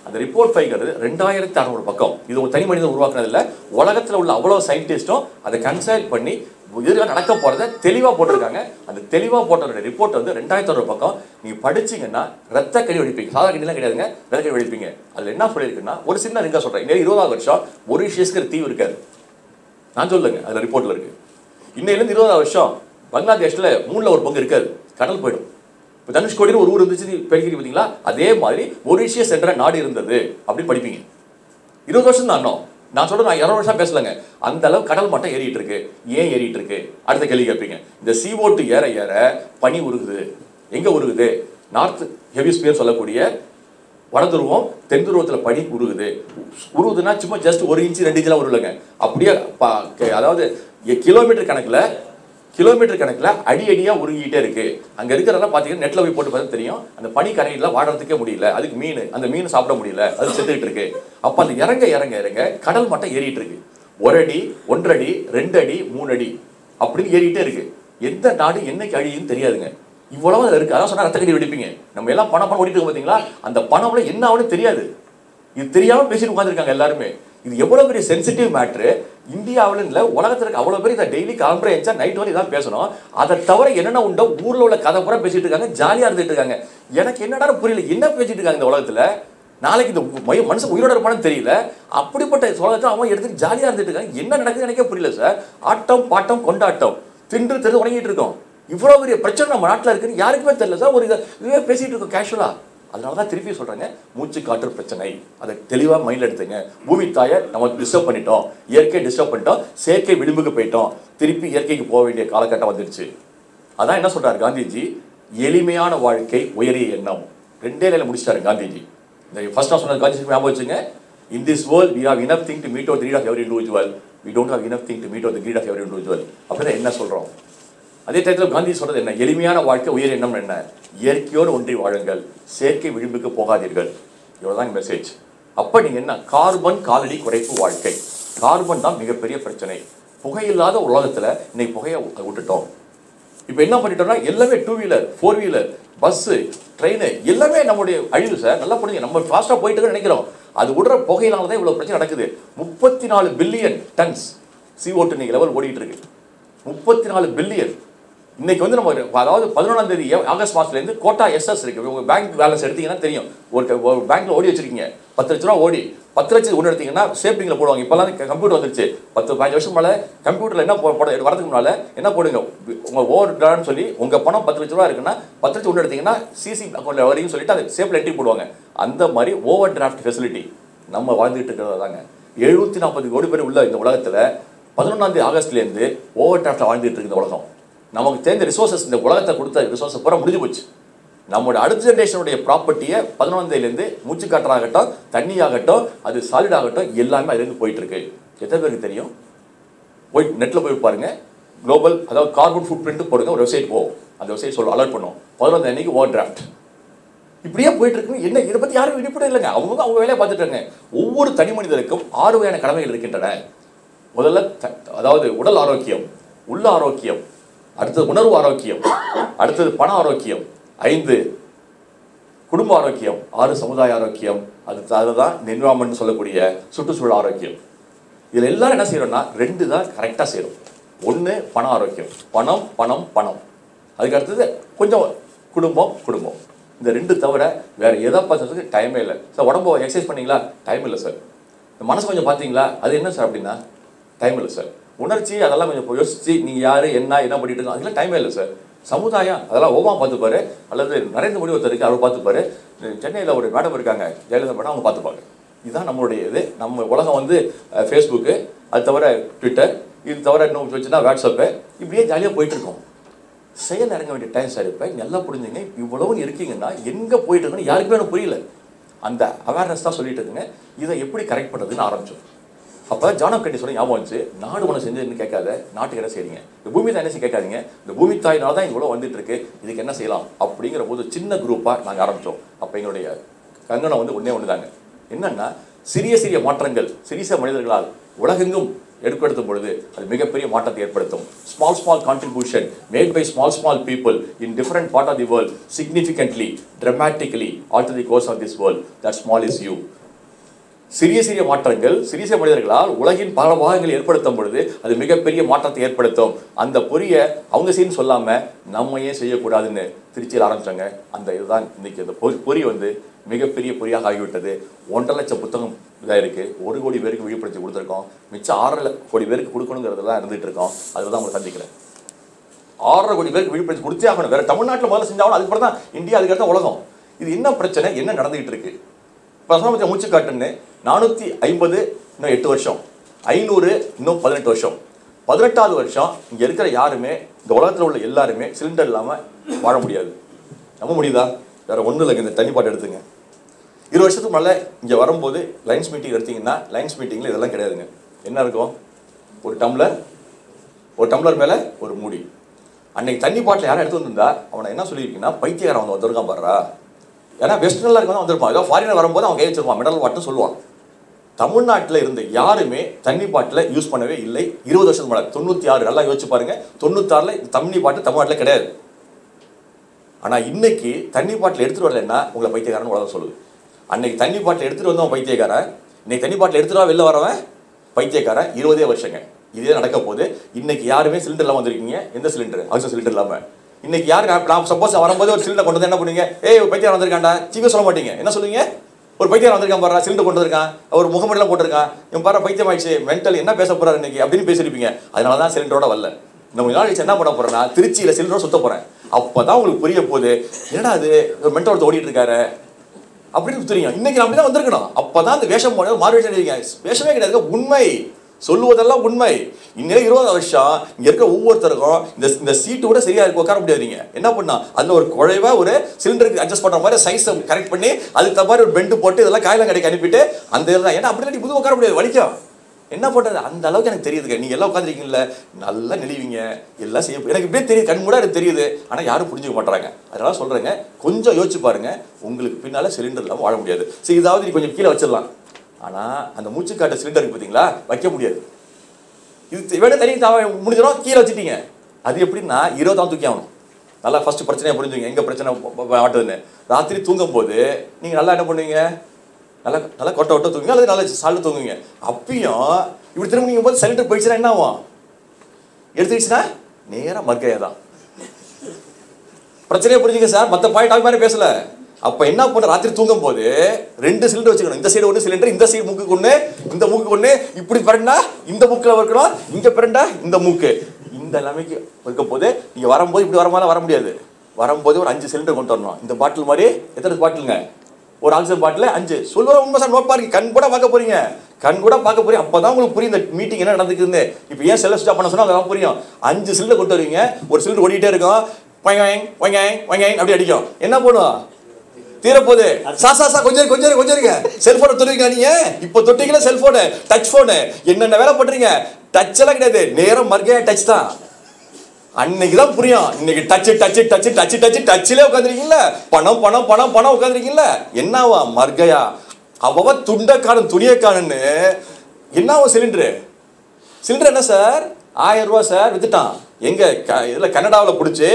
அந்த ரிப்போர்ட் ஃபைங்கிறது ரெண்டாயிரத்தி அறநூறு பக்கம் இது ஒரு தனி மனிதன் உருவாக்குனது இல்ல உலகத்தில் உள்ள அவ்வளோ சயின்டிஸ்ட்டும் அதை கன்சல்ட் பண்ணி எதிராக நடக்க போறத தெளிவாக போட்டிருக்காங்க அந்த தெளிவாக போட்ட ரிப்போர்ட் வந்து ரெண்டாயிரத்தி அறுநூறு பக்கம் நீங்க படிச்சீங்கன்னா ரத்த கடி வெடிப்பீங்க சாதாரண கடிலாம் கிடையாதுங்க ரத்த கடி வெடிப்பீங்க அதில் என்ன சொல்லியிருக்குன்னா ஒரு சின்ன ரிங்கா சொல்றேன் இன்னும் இருபதாவது வருஷம் ஒரு விஷயத்துக்கு தீவு இருக்காது நான் சொல்லுங்க அதுல ரிப்போர்ட்ல இருக்கு இன்னையிலேருந்து இருபதாவது வருஷம் பங்களாதேஷ்ல மூணுல ஒரு பங்கு இருக்காது கடல் போயிடும் இப்போ தனுஷ்கோடின்னு ஒரு ஊர் இருந்துச்சு படிக்கிறீங்க பார்த்தீங்களா அதே மாதிரி மொரிஷியஸ் என்ற நாடு இருந்தது அப்படின்னு படிப்பீங்க இருபது வருஷம் தான் இன்னும் நான் சொல்றது நான் இருநூறு வருஷம் பேசலங்க அந்த அளவு கடல் மட்டம் ஏறிட்டு இருக்கு ஏன் ஏறிட்டு இருக்கு அடுத்த கேள்வி கேட்பீங்க இந்த சி ஓட்டு ஏற ஏற பனி உருகுது எங்க உருகுது நார்த் ஹெவிஸ்பியர் சொல்லக்கூடிய வட துருவம் தென் துருவத்தில் பனி உருகுது உருகுதுன்னா சும்மா ஜஸ்ட் ஒரு இன்ச்சு ரெண்டு இன்ச்லாம் உருளைங்க அப்படியே ப- க- அதாவது எ- கிலோமீட்டர் கணக்கில் கிலோமீட்டர் கணக்கில் அடி அடியாக உருகிட்டே இருக்கு அங்கே இருக்கிறதெல்லாம் பார்த்தீங்கன்னா நெட்டில் போய் போட்டு பார்த்தா தெரியும் அந்த பனி கரையில் வாடுறதுக்கே முடியல அதுக்கு மீன் அந்த மீன் சாப்பிட முடியல அது செத்துக்கிட்டு இருக்கு அப்போ அந்த இறங்க இறங்க இறங்க கடல் மட்டம் ஏறிட்டு இருக்கு ஒரு அடி ஒன்றரை அடி ரெண்டு அடி மூணு அடி அப்படின்னு ஏறிட்டே இருக்கு எந்த நாடு என்னைக்கு அழியுன்னு தெரியாதுங்க இவ்வளவு அதுல இருக்கு அதான் சொன்னா ரத்த கடி வெடிப்பீங்க நம்ம எல்லாம் பணம் பணம் ஓடிட்டு இருக்கோம் பார்த்தீங்களா அந்த பணம்ல என்ன ஆகும்னு தெரியாது இது தெரியாம பேசிட்டு உட்காந்துருக்காங்க எல்லாருமே இது எவ்வளவு பெரிய சென்சிட்டிவ் மேட்ரு இந்தியாவில் இல்லை உலகத்துல இருக்க அவ்வளவு பேர் இதை டெய்லி கான்ஃபரன்ஸா நைட் வரை இதான் பேசணும் அதை தவிர என்னென்ன உண்டோ ஊர்ல உள்ள கதை பூரா பேசிட்டு இருக்காங்க ஜாலியா இருந்துட்டு இருக்காங்க எனக்கு என்னடா புரியல என்ன பேசிட்டு இருக்காங்க இந்த உலகத்துல நாளைக்கு இந்த மய- மனுஷன் உயிரோட இருப்பான்னு தெரியல அப்படிப்பட்ட உலகத்தை அவன் எடுத்துட்டு ஜாலியா இருந்துட்டு இருக்காங்க என்ன நடக்குது எனக்கே புரியல சார் ஆட்டம் பாட்டம் கொண்டாட்டம் தின்று திரு உணங்கிட்டு இருக்கோம் இவ்வளவு பெரிய பிரச்சனை நம்ம நாட்டுல இருக்குன்னு யாருக்குமே தெரியல சார் ஒரு இதை இதுவே பேசிட்டு இருக்கோம் கேஷுவலா அதனால தான் திருப்பி சொல்றாங்க மூச்சு காற்று பிரச்சனை அதை தெளிவா மைண்ட்ல எடுத்துங்க பூமி தாயை நம்ம டிஸ்டர்ப் பண்ணிட்டோம் இயற்கையை டிஸ்டர்ப் பண்ணிட்டோம் செயற்கை விளிம்புக்கு போயிட்டோம் திருப்பி இயற்கைக்கு போக வேண்டிய காலகட்டம் வந்துடுச்சு அதான் என்ன சொல்றாரு காந்திஜி எளிமையான வாழ்க்கை உயரிய எண்ணம் ரெண்டே நிலையில முடிச்சிட்டாரு காந்திஜி இந்த ஃபர்ஸ்ட் நான் சொன்னது காந்திஜி ஞாபகம் வச்சுங்க in this world we have enough thing to meet out the need of every individual we don't have enough thing to meet out the greed of every individual அப்படின்னா என்ன சொல்றோம் அதே டயத்தில் காந்தி சொல்றது என்ன எளிமையான வாழ்க்கை உயர் எண்ணம் என்ன இயற்கையோடு ஒன்றி வாழுங்கள் செயற்கை விளிம்புக்கு போகாதீர்கள் இவ்வளவுதான் மெசேஜ் அப்ப நீங்க என்ன கார்பன் காலடி குறைப்பு வாழ்க்கை கார்பன் தான் மிகப்பெரிய பிரச்சனை புகையில்லாத உலகத்துல இன்னைக்கு புகையை விட்டுட்டோம் இப்போ என்ன பண்ணிட்டோம்னா எல்லாமே two wheeler four wheeler bus train எல்லாமே நம்மளுடைய அழிவு சார் நல்லா புரிஞ்சுங்க நம்ம ஃபாஸ்ட்டாக போயிட்டு இருக்கோம்னு நினைக்கிறோம் அது விடுற புகையினால தான் இவ்வளோ பிரச்சனை நடக்குது முப்பத்தி நாலு பில்லியன் டன்ஸ் CO2 இன்னைக்கு லெவல் ஓடிட்டு இருக்கு முப்பத்தி நாலு பில்லியன் இன்னைக்கு வந்து நம்ம ஒரு- அதாவது பதினொன்றாம் தேதி ஏ- ஆகஸ்ட் மாசத்துலேருந்து கோட்டா எஸ்எஸ் இருக்கு உங்க பேங்க் பேலன்ஸ் எடுத்தீங்கன்னா தெரியும் ஒரு க- ஒரு பேங்க்ல ஓடி வச்சிருக்கீங்க பத்து லட்ச ரூபா ஓடி பத்து லட்சம் ஒன்று எடுத்தீங்கன்னா சேஃப்டிங்கில் போடுவாங்க இப்போல்லாம் கம்ப்யூட்டர் வந்துருச்சு பத்து பதினஞ்சு வருஷம் மேலே கம்ப்யூட்டரில் என்ன போ- போட வரதுக்கு முன்னால என்ன போடுங்க உங்க ஓவர் டிரான்னு சொல்லி உங்க பணம் பத்து லட்ச ரூபா இருக்குன்னா பத்து லட்சம் ஒன்று எடுத்தீங்கன்னா சிசி அக்கௌண்ட்ல வரையும் சொல்லிட்டு அதை சேஃப்ல என்ட்ரி போடுவாங்க அந்த மாதிரி ஓவர் டிராஃப்ட் ஃபெசிலிட்டி நம்ம வாழ்ந்துட்டு இருக்கிறது தாங்க எழுநூத்தி நாற்பது கோடி பேர் உள்ள இந்த உலகத்துல பதினொன்றாம் தேதி ஆகஸ்ட்லேருந்து ஓவர் டிராஃப்ட்ல வாழ்ந்துட்டு இருக்கு இந்த உலகம் நமக்கு தெரிந்த ரிசோர்சஸ் இந்த உலகத்தை கொடுத்த ரிசோர்ஸஸ் பூரா முடிஞ்சு போச்சு நம்மளோட அடுத்த ஜென்ரேஷனுடைய ப்ராப்பர்ட்டியை பதினொன்றாம் தேதியிலேருந்து மூச்சு காற்றாகட்டும் தண்ணி ஆகட்டும் அது சாலிட் ஆகட்டும் எல்லாமே அதுலேருந்து போயிட்டு இருக்கு எத்தனை பேருக்கு தெரியும் போய் நெட்டில் போய் பாருங்க குளோபல் அதாவது கார்பன் ஃபுட் பிரிண்ட் போடுங்க ஒரு வெப்சைட் போகும் அந்த வெப்சைட் சொல்ல அலர்ட் பண்ணும் பதினொன்றாம் அன்னைக்கு ஓவர் டிராஃப்ட் இப்படியே போயிட்டு இருக்கு என்ன இதை பத்தி யாரும் வெளிப்பட இல்லைங்க அவங்க அவங்க வேலையை பார்த்துட்டு இருக்காங்க ஒவ்வொரு தனி மனிதருக்கும் ஆறு வகையான கடமைகள் இருக்கின்றன முதல்ல த- அதாவது உடல் ஆரோக்கியம் உள்ள ஆரோக்கியம் அடுத்தது உணர்வு ஆரோக்கியம் அடுத்தது பண ஆரோக்கியம் ஐந்து குடும்ப ஆரோக்கியம் ஆறு சமுதாய ஆரோக்கியம் அது அதுதான் என்விரான்மெண்ட் சொல்லக்கூடிய சுற்றுச்சூழல் ஆரோக்கியம் இதில் எல்லாரும் என்ன செய்யறோம்னா ரெண்டு தான் கரெக்டாக செய்யணும் ஒன்று பண ஆரோக்கியம் பணம் பணம் பணம் அதுக்கு அடுத்தது கொஞ்சம் குடும்பம் குடும்பம் இந்த ரெண்டு தவிர வேற எதை பார்த்துறதுக்கு டைமே இல்லை சார் உடம்பு எக்ஸசைஸ் பண்ணீங்களா டைம் இல்லை சார் இந்த மனசு கொஞ்சம் பார்த்தீங்களா அது என்ன சார் அப்படின்னா டைம் இல்லை சார் உணர்ச்சி அதெல்லாம் கொஞ்சம் யோசிச்சு நீங்கள் யார் என்ன என்ன பண்ணிட்டு இருக்கோம் அதெல்லாம் டைமே இல்லை சார் சமுதாயம் அதெல்லாம் ஓமா பார்த்துப்பாரு அல்லது நரேந்திர மோடி ஒருத்தர் இருக்கு அவர் பார்த்துப்பாரு சென்னையில் ஒரு மேடம் இருக்காங்க ஜெயலலிதா மேடம் அவங்க பார்த்துப்பாங்க இதுதான் நம்மளுடைய இது நம்ம உலகம் வந்து ஃபேஸ்புக்கு அது தவிர ட்விட்டர் இது தவிர இன்னும் வச்சுன்னா வாட்ஸ்அப்பு இப்படியே ஜாலியாக போயிட்டு இருக்கோம் செயல் இறங்க வேண்டிய டைம் சார் இப்போ நல்லா புரிஞ்சுங்க இவ்வளவு இருக்கீங்கன்னா எங்கே போயிட்டு இருக்குன்னு யாருக்குமே எனக்கு புரியல அந்த அவேர்னஸ் தான் சொல்லிட்டு இருக்குங்க இதை எப்படி கரெக்ட் பண்ணுறதுன்னு ஆரம்பிச்சோம் அப்போ ஜானப் கட்டி சொல்லி ஞாபகம் வந்துச்சு நாடு ஒன்று செஞ்சதுன்னு கேட்காத நாட்டுக்கு என்ன செய்றீங்க இந்த பூமி தாய் என்ன செய்ய கேட்காதீங்க இந்த பூமி தாயினால தான் இவ்வளோ வந்துட்டு இருக்கு இதுக்கு என்ன செய்யலாம் அப்படிங்கிற போது சின்ன குரூப்பாக நாங்கள் ஆரம்பித்தோம் அப்போ எங்களுடைய கங்கணம் வந்து ஒன்றே ஒன்று தாங்க என்னன்னா சிறிய சிறிய மாற்றங்கள் சிறிய மனிதர்களால் உலகெங்கும் ஏற்படுத்தும் பொழுது அது மிகப்பெரிய மாற்றத்தை ஏற்படுத்தும் small small contribution made by small small people in different part of the world significantly dramatically alter the course of this world that small is you சிறிய சிறிய மாற்றங்கள் சிறிய சிறிய மனிதர்களால் உலகின் பல பாகங்கள் ஏற்படுத்தும் பொழுது அது மிகப்பெரிய மாற்றத்தை ஏற்படுத்தும் அந்த பொறியை அவங்க செய்யணும் சொல்லாம நம்ம ஏன் செய்யக்கூடாதுன்னு திருச்சியில் ஆரம்பிச்சாங்க அந்த இதுதான் இன்னைக்கு அந்த பொறி பொறி வந்து மிகப்பெரிய பொறியாக ஆகிவிட்டது ஒன்றரை லட்சம் புத்தகம் இதாக இருக்கு ஒரு கோடி பேருக்கு விழிப்புணர்ச்சி கொடுத்துருக்கோம் மிச்சம் ஆறரை கோடி பேருக்கு கொடுக்கணுங்கிறதெல்லாம் இருந்துட்டு இருக்கோம் அதில் தான் உங்களை சந்திக்கிறேன் ஆறரை கோடி பேருக்கு விழிப்புணர்ச்சி கொடுத்தே ஆகணும் வேற தமிழ்நாட்டில் முதல்ல செஞ்சாலும் அதுக்கு தான் இந்தியா அதுக்கு அடுத்த உலகம் இது என்ன பிரச்சனை என்ன நடந்துகிட்டு இருக்கு பிரதம மூச்சு காட்டுன்னு நானூற்றி ஐம்பது இன்னும் எட்டு வருஷம் ஐநூறு இன்னும் பதினெட்டு வருஷம் பதினெட்டாவது வருஷம் இங்கே இருக்கிற யாருமே இந்த உலகத்தில் உள்ள எல்லாருமே சிலிண்டர் இல்லாமல் வாழ முடியாது நம்ப முடியுதா வேற ஒன்றும் இல்லைங்க இந்த தண்ணி பாட்டு எடுத்துங்க இருபது வருஷத்துக்கு முன்னால இங்கே வரும்போது லைன்ஸ் மீட்டிங் எடுத்தீங்கன்னா லைன்ஸ் மீட்டிங்கில் இதெல்லாம் கிடையாதுங்க என்ன இருக்கும் ஒரு டம்ளர் ஒரு டம்ளர் மேலே ஒரு மூடி அன்னைக்கு தண்ணி பாட்டில் யாரும் எடுத்து வந்திருந்தா அவனை என்ன சொல்லியிருக்கீங்கன்னா பைத்தியக்காரன் அவன் வந்திருக்கான் பாடுறா ஏன்னா வெஸ்டர்னில் இருக்கவன் வந்திருப்பான் ஏதோ ஃபாரினர் வரும்போது அவன் கை வச்சிருப்பான் மினரல் வாட்டர் சொல்லுவான் தமிழ்நாட்டில் இருந்த யாருமே தண்ணி பாட்டில் யூஸ் பண்ணவே இல்லை இருபது வருஷத்துக்கு முன்னாடி தொண்ணூற்றி ஆறு நல்லா யோசிச்சு பாருங்க தொண்ணூத்தாறில் தண்ணி பாட்டு தமிழ்நாட்டில் கிடையாது ஆனால் இன்னைக்கு தண்ணி பாட்டில் எடுத்துட்டு வரலன்னா உங்களை பைத்தியக்காரன் உலகம் சொல்லுது அன்னைக்கு தண்ணி பாட்டில் எடுத்துட்டு வந்தவன் பைத்தியக்காரன் இன்னைக்கு தண்ணி பாட்டில் எடுத்துட்டு வா வெளில வரவன் பைத்தியக்காரன் இருபதே வருஷங்க இதே நடக்க போது இன்னைக்கு யாருமே சிலிண்டர் இல்லாமல் வந்திருக்கீங்க எந்த சிலிண்டர் ஆக்சிஜன் சிலிண்டர் இல்லாமல் இன்னைக்கு யாரு நான் நான் சப்போஸ் வரும்போது ஒரு சிலிண்டர் கொண்டு வந்து என்ன பண்ணுவீங்க ஏய் ஒரு பைத்தியம் வந்திருக்காண்டா சீக்கிரம் சொல்ல மாட்டீங்க என்ன சொல்லுவீங்க ஒரு பைத்தியம் வந்திருக்கான் பாரு சிலிண்டர் கொண்டு வந்திருக்கான் ஒரு முகமெல்லாம் போட்டிருக்கான் இவன் பாரு பைத்தியம் ஆயிடுச்சு மென்டல் என்ன பேச போறாரு இன்னைக்கு அப்படின்னு பேசியிருப்பீங்க அதனால தான் சிலிண்டரோட வரல இந்த கொஞ்ச நாள் கழிச்சு என்ன பண்ண போறேன்னா திருச்சியில சிலிண்டரோட சுத்த போறேன் அப்பதான் உங்களுக்கு புரிய போகுது என்னடா அது மென்டல் ஓடிட்டு இருக்காரு அப்படின்னு தெரியும் இன்னைக்கு அப்படி தான் வந்திருக்கணும் அப்பதான் அந்த வேஷம் போட மாறு வேஷம் அடிக்கிறீங்க. வேஷமே கிடையாது உண்மை சொல்லுவதெல்லாம் உண்மை இன்னும் இருபது வருஷம் இங்க இருக்க ஒவ்வொருத்தருக்கும் இந்த இந்த சீட்டு கூட சரியா இருக்கு உட்கார முடியாது நீங்க என்ன பண்ணா அதுல ஒரு குழைவா ஒரு சிலிண்டருக்கு அட்ஜஸ்ட் பண்ற மாதிரி சைஸை கரெக்ட் பண்ணி அதுக்கு தகுந்த மாதிரி ஒரு பெண்டு போட்டு இதெல்லாம் காயெல்லாம் கடைக்கு அனுப்பிட்டு அந்த இதெல்லாம் ஏன்னா அப்படி இல்லாட்டி புது உட்கார முடியாது வலிக்கும் என்ன பண்றது அந்த அளவுக்கு எனக்கு தெரியுதுங்க நீங்க எல்லாம் உட்காந்துருக்கீங்கல்ல நல்லா நெளிவீங்க எல்லாம் செய்ய எனக்கு இப்படியே தெரியுது கண் கூட எனக்கு தெரியுது ஆனா யாரும் புரிஞ்சுக்க மாட்டாங்க அதனால சொல்றேங்க கொஞ்சம் யோசிச்சு பாருங்க உங்களுக்கு பின்னால சிலிண்டர் இல்லாம வாழ முடியாது சரி இதாவது நீ கொஞ்சம் கீழே வச்சிடலாம் ஆனா அந்த மூச்சுக்காட்ட சிலிண்டர் இருக்கு பாத்தீங்களா வைக்க முடியாது இது வேணா தனி தாவ முடிஞ்சிடும் கீழே வச்சுட்டீங்க அது எப்படின்னா இருபதாம் தூக்கி ஆகணும் நல்லா ஃபர்ஸ்ட் பிரச்சனையை புரிஞ்சுங்க எங்க பிரச்சனை ப- ப- ஆட்டுதுன்னு ராத்திரி தூங்கும் போது நீங்க நல்லா என்ன பண்ணுவீங்க நல்லா நல்லா கொட்டை கொட்டை தூங்குங்க அல்லது நல்லா சால்ட்டு தூங்குவீங்க அப்பயும் இப்படி திரும்ப நீங்க போது சிலிண்டர் போயிடுச்சுன்னா என்ன ஆகும் எடுத்துக்கிச்சுன்னா நேரா மர்க்கையா தான் பிரச்சனையை புரிஞ்சுங்க சார் மற்ற பாயிண்ட் அது மாதிரி பேசல அப்ப என்ன பண்ண ராத்திரி தூங்கும் போது ரெண்டு சிலிண்டர் வச்சுக்கணும் இந்த சைடு ஒன்று சிலிண்டர் இந்த சைடு மூக்கு ஒன்று இந்த மூக்கு ஒன்று இப்படி பிறண்டா இந்த மூக்கில் இருக்கணும் இங்க பிறண்டா இந்த மூக்கு இந்த நிலைமைக்கு இருக்க போது நீங்க வரும்போது இப்படி வர மாதிரி வர முடியாது வரும்போது ஒரு அஞ்சு சிலிண்டர் கொண்டு வரணும் இந்த பாட்டில் மாதிரி எத்தனை பாட்டிலுங்க ஒரு ஆக்சிஜன் பாட்டில் அஞ்சு சொல்லுவ உண்மை சார் நோட் பாருங்க கண் கூட பார்க்க போறீங்க கண் கூட பார்க்க போறீங்க அப்பதான் உங்களுக்கு புரியும் இந்த மீட்டிங் என்ன நடந்துக்குதுன்னு இப்போ ஏன் செல்ல ஸ்டாப் பண்ண சொன்னா அதெல்லாம் புரியும் அஞ்சு சிலிண்டர் கொண்டு வருவீங்க ஒரு சிலிண்டர் ஓடிட்டே இருக்கும் ஒயங்காய் ஒயங்காய் ஒயங்காய் அப்படி அடிக்கும் என்ன பண்ணும் தீரப்போகுது சா சா சா கொஞ்சம் இரு, கொஞ்சம் இரு, கொஞ்சம் இருங்க செல்போனை தொடுவீங்க நீங்க இப்போ தொட்டீங்களா செல்போனு டச் போனு என்னென்ன வேலை பண்றீங்க டச் எல்லாம் கிடையாது நேரம் மர்க்கையா டச் தான் அன்னைக்கு தான் புரியும் இன்னைக்கு touch touch touch touch touch டச்சிலே உட்காந்துருக்கீங்களா பணம் பணம் பணம் பணம் உட்காந்துருக்கீங்களா என்னவா மர்க்கையா அவ துண்டை காணும் துணியை காணுன்னு என்னவா சிலிண்டரு சிலிண்டர் என்ன சார் ஆயிரம் ரூபா சார் வித்துட்டான் எங்க க இதில் கன்னடாவில் பிடிச்சி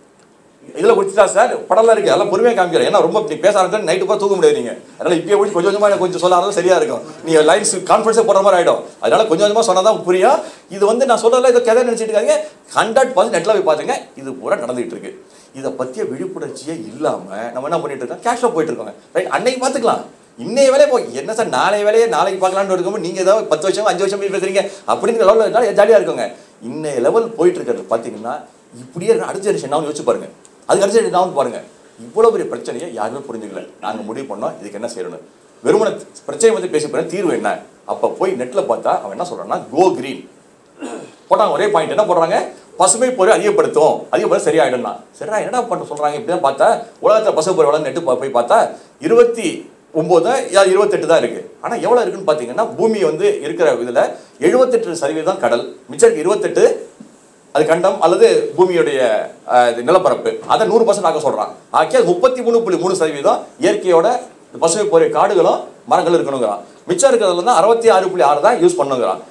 இதில் குடிச்சிட்டா சார் படம்லாம் இருக்கு அதெல்லாம் பொறுமையாக காமிக்கிறேன் ஏன்னா ரொம்ப நீ பேச ஆரம்பிச்சா நைட்டு கூட தூங்க முடியாது நீங்க அதனால இப்பயே போய் கொஞ்சம் கொஞ்சமாக எனக்கு கொஞ்சம் சொல்ல ஆரம்பிச்சா சரியா இருக்கும் நீங்க லைன்ஸ் கான்ஃபரன்ஸே போடுற மாதிரி ஆயிடும் அதனால கொஞ்சம் கொஞ்சமாக சொன்னா தான் புரியும் இது வந்து நான் சொல்றதுல ஏதோ கதை நினைச்சிட்டு இருக்காங்க ஹண்ட்ரட் பர்சன்ட் நெட்டில் போய் பாத்துங்க இது பூரா நடந்துகிட்டு இருக்கு இதை பற்றிய விழிப்புணர்ச்சியே இல்லாம நம்ம என்ன பண்ணிட்டு இருக்கோம் கேஷ்ல போயிட்டு இருக்கோங்க ரைட் அன்னைக்கு பார்த்துக்கலாம் இன்னைய வேலையை போய் என்ன சார் நாளைய வேலையை நாளைக்கு பார்க்கலாம்னு இருக்கும்போது நீங்க ஏதாவது பத்து வருஷம் அஞ்சு வருஷம் பேசுறீங்க அப்படின்னு லெவலில் இருந்தாலும் ஜாலியாக இருக்குங்க இன்னைய லெவல் போயிட்டு இருக்கிறது பார்த்தீங்கன்னா இப்படியே இருக்கு அடுத்த ஜெனரேஷன் நான் யோசிச்சு பாருங்க அதுக்கு அடுத்த generation நான் பாருங்க இவ்வளோ பெரிய பிரச்சனையை யாருமே புரிஞ்சுக்கல நாங்கள் முடிவு பண்ணோம் இதுக்கு என்ன செய்யணும் வெறுமனை பிரச்சனை பற்றி பேசி போறேன் தீர்வு என்ன அப்போ போய் நெட்டில் பார்த்தா அவன் என்ன சொல்றான்னா கோ கிரீன் போட்டாங்க ஒரே பாயிண்ட் என்ன போடுறாங்க பசுமை பொருள் அதிகப்படுத்தும் அதிகப்படுத்த சரியாயிடும்னா சரிடா என்னடா பண்ண சொல்றாங்க இப்படிதான் பார்த்தா உலகத்தில் பசுமை பொருள் வளர்ந்து நெட்டு பா- போய் பார்த்தா இருபத்தி ஒன்பது இருபத்தெட்டு தான் இருக்கு ஆனா எவ்வளவு இருக்குன்னு பாத்தீங்கன்னா பூமி வந்து இருக்கிற இதுல எழுபத்தெட்டு சதவீதம் கடல் மிச்சம் இருக்கு இருபத்தெட்டு அது கண்டம் அல்லது பூமியுடைய அஹ், இது நிலப்பரப்பு அதை நூறு பர்சன்ட் ஆக்க சொல்றான் ஆக்கி அது முப்பத்தி மூணு புள்ளி மூணு சதவீதம் இயற்கையோட பசுமை பொருள் காடுகளும் மரங்களும் இருக்கணுங்கிறான் மிச்சம் இருக்கிறதுல தான் அறுபத்தி ஆறு புள்ளி ஆறு தான் யூஸ் பண்ணுங்கிறான்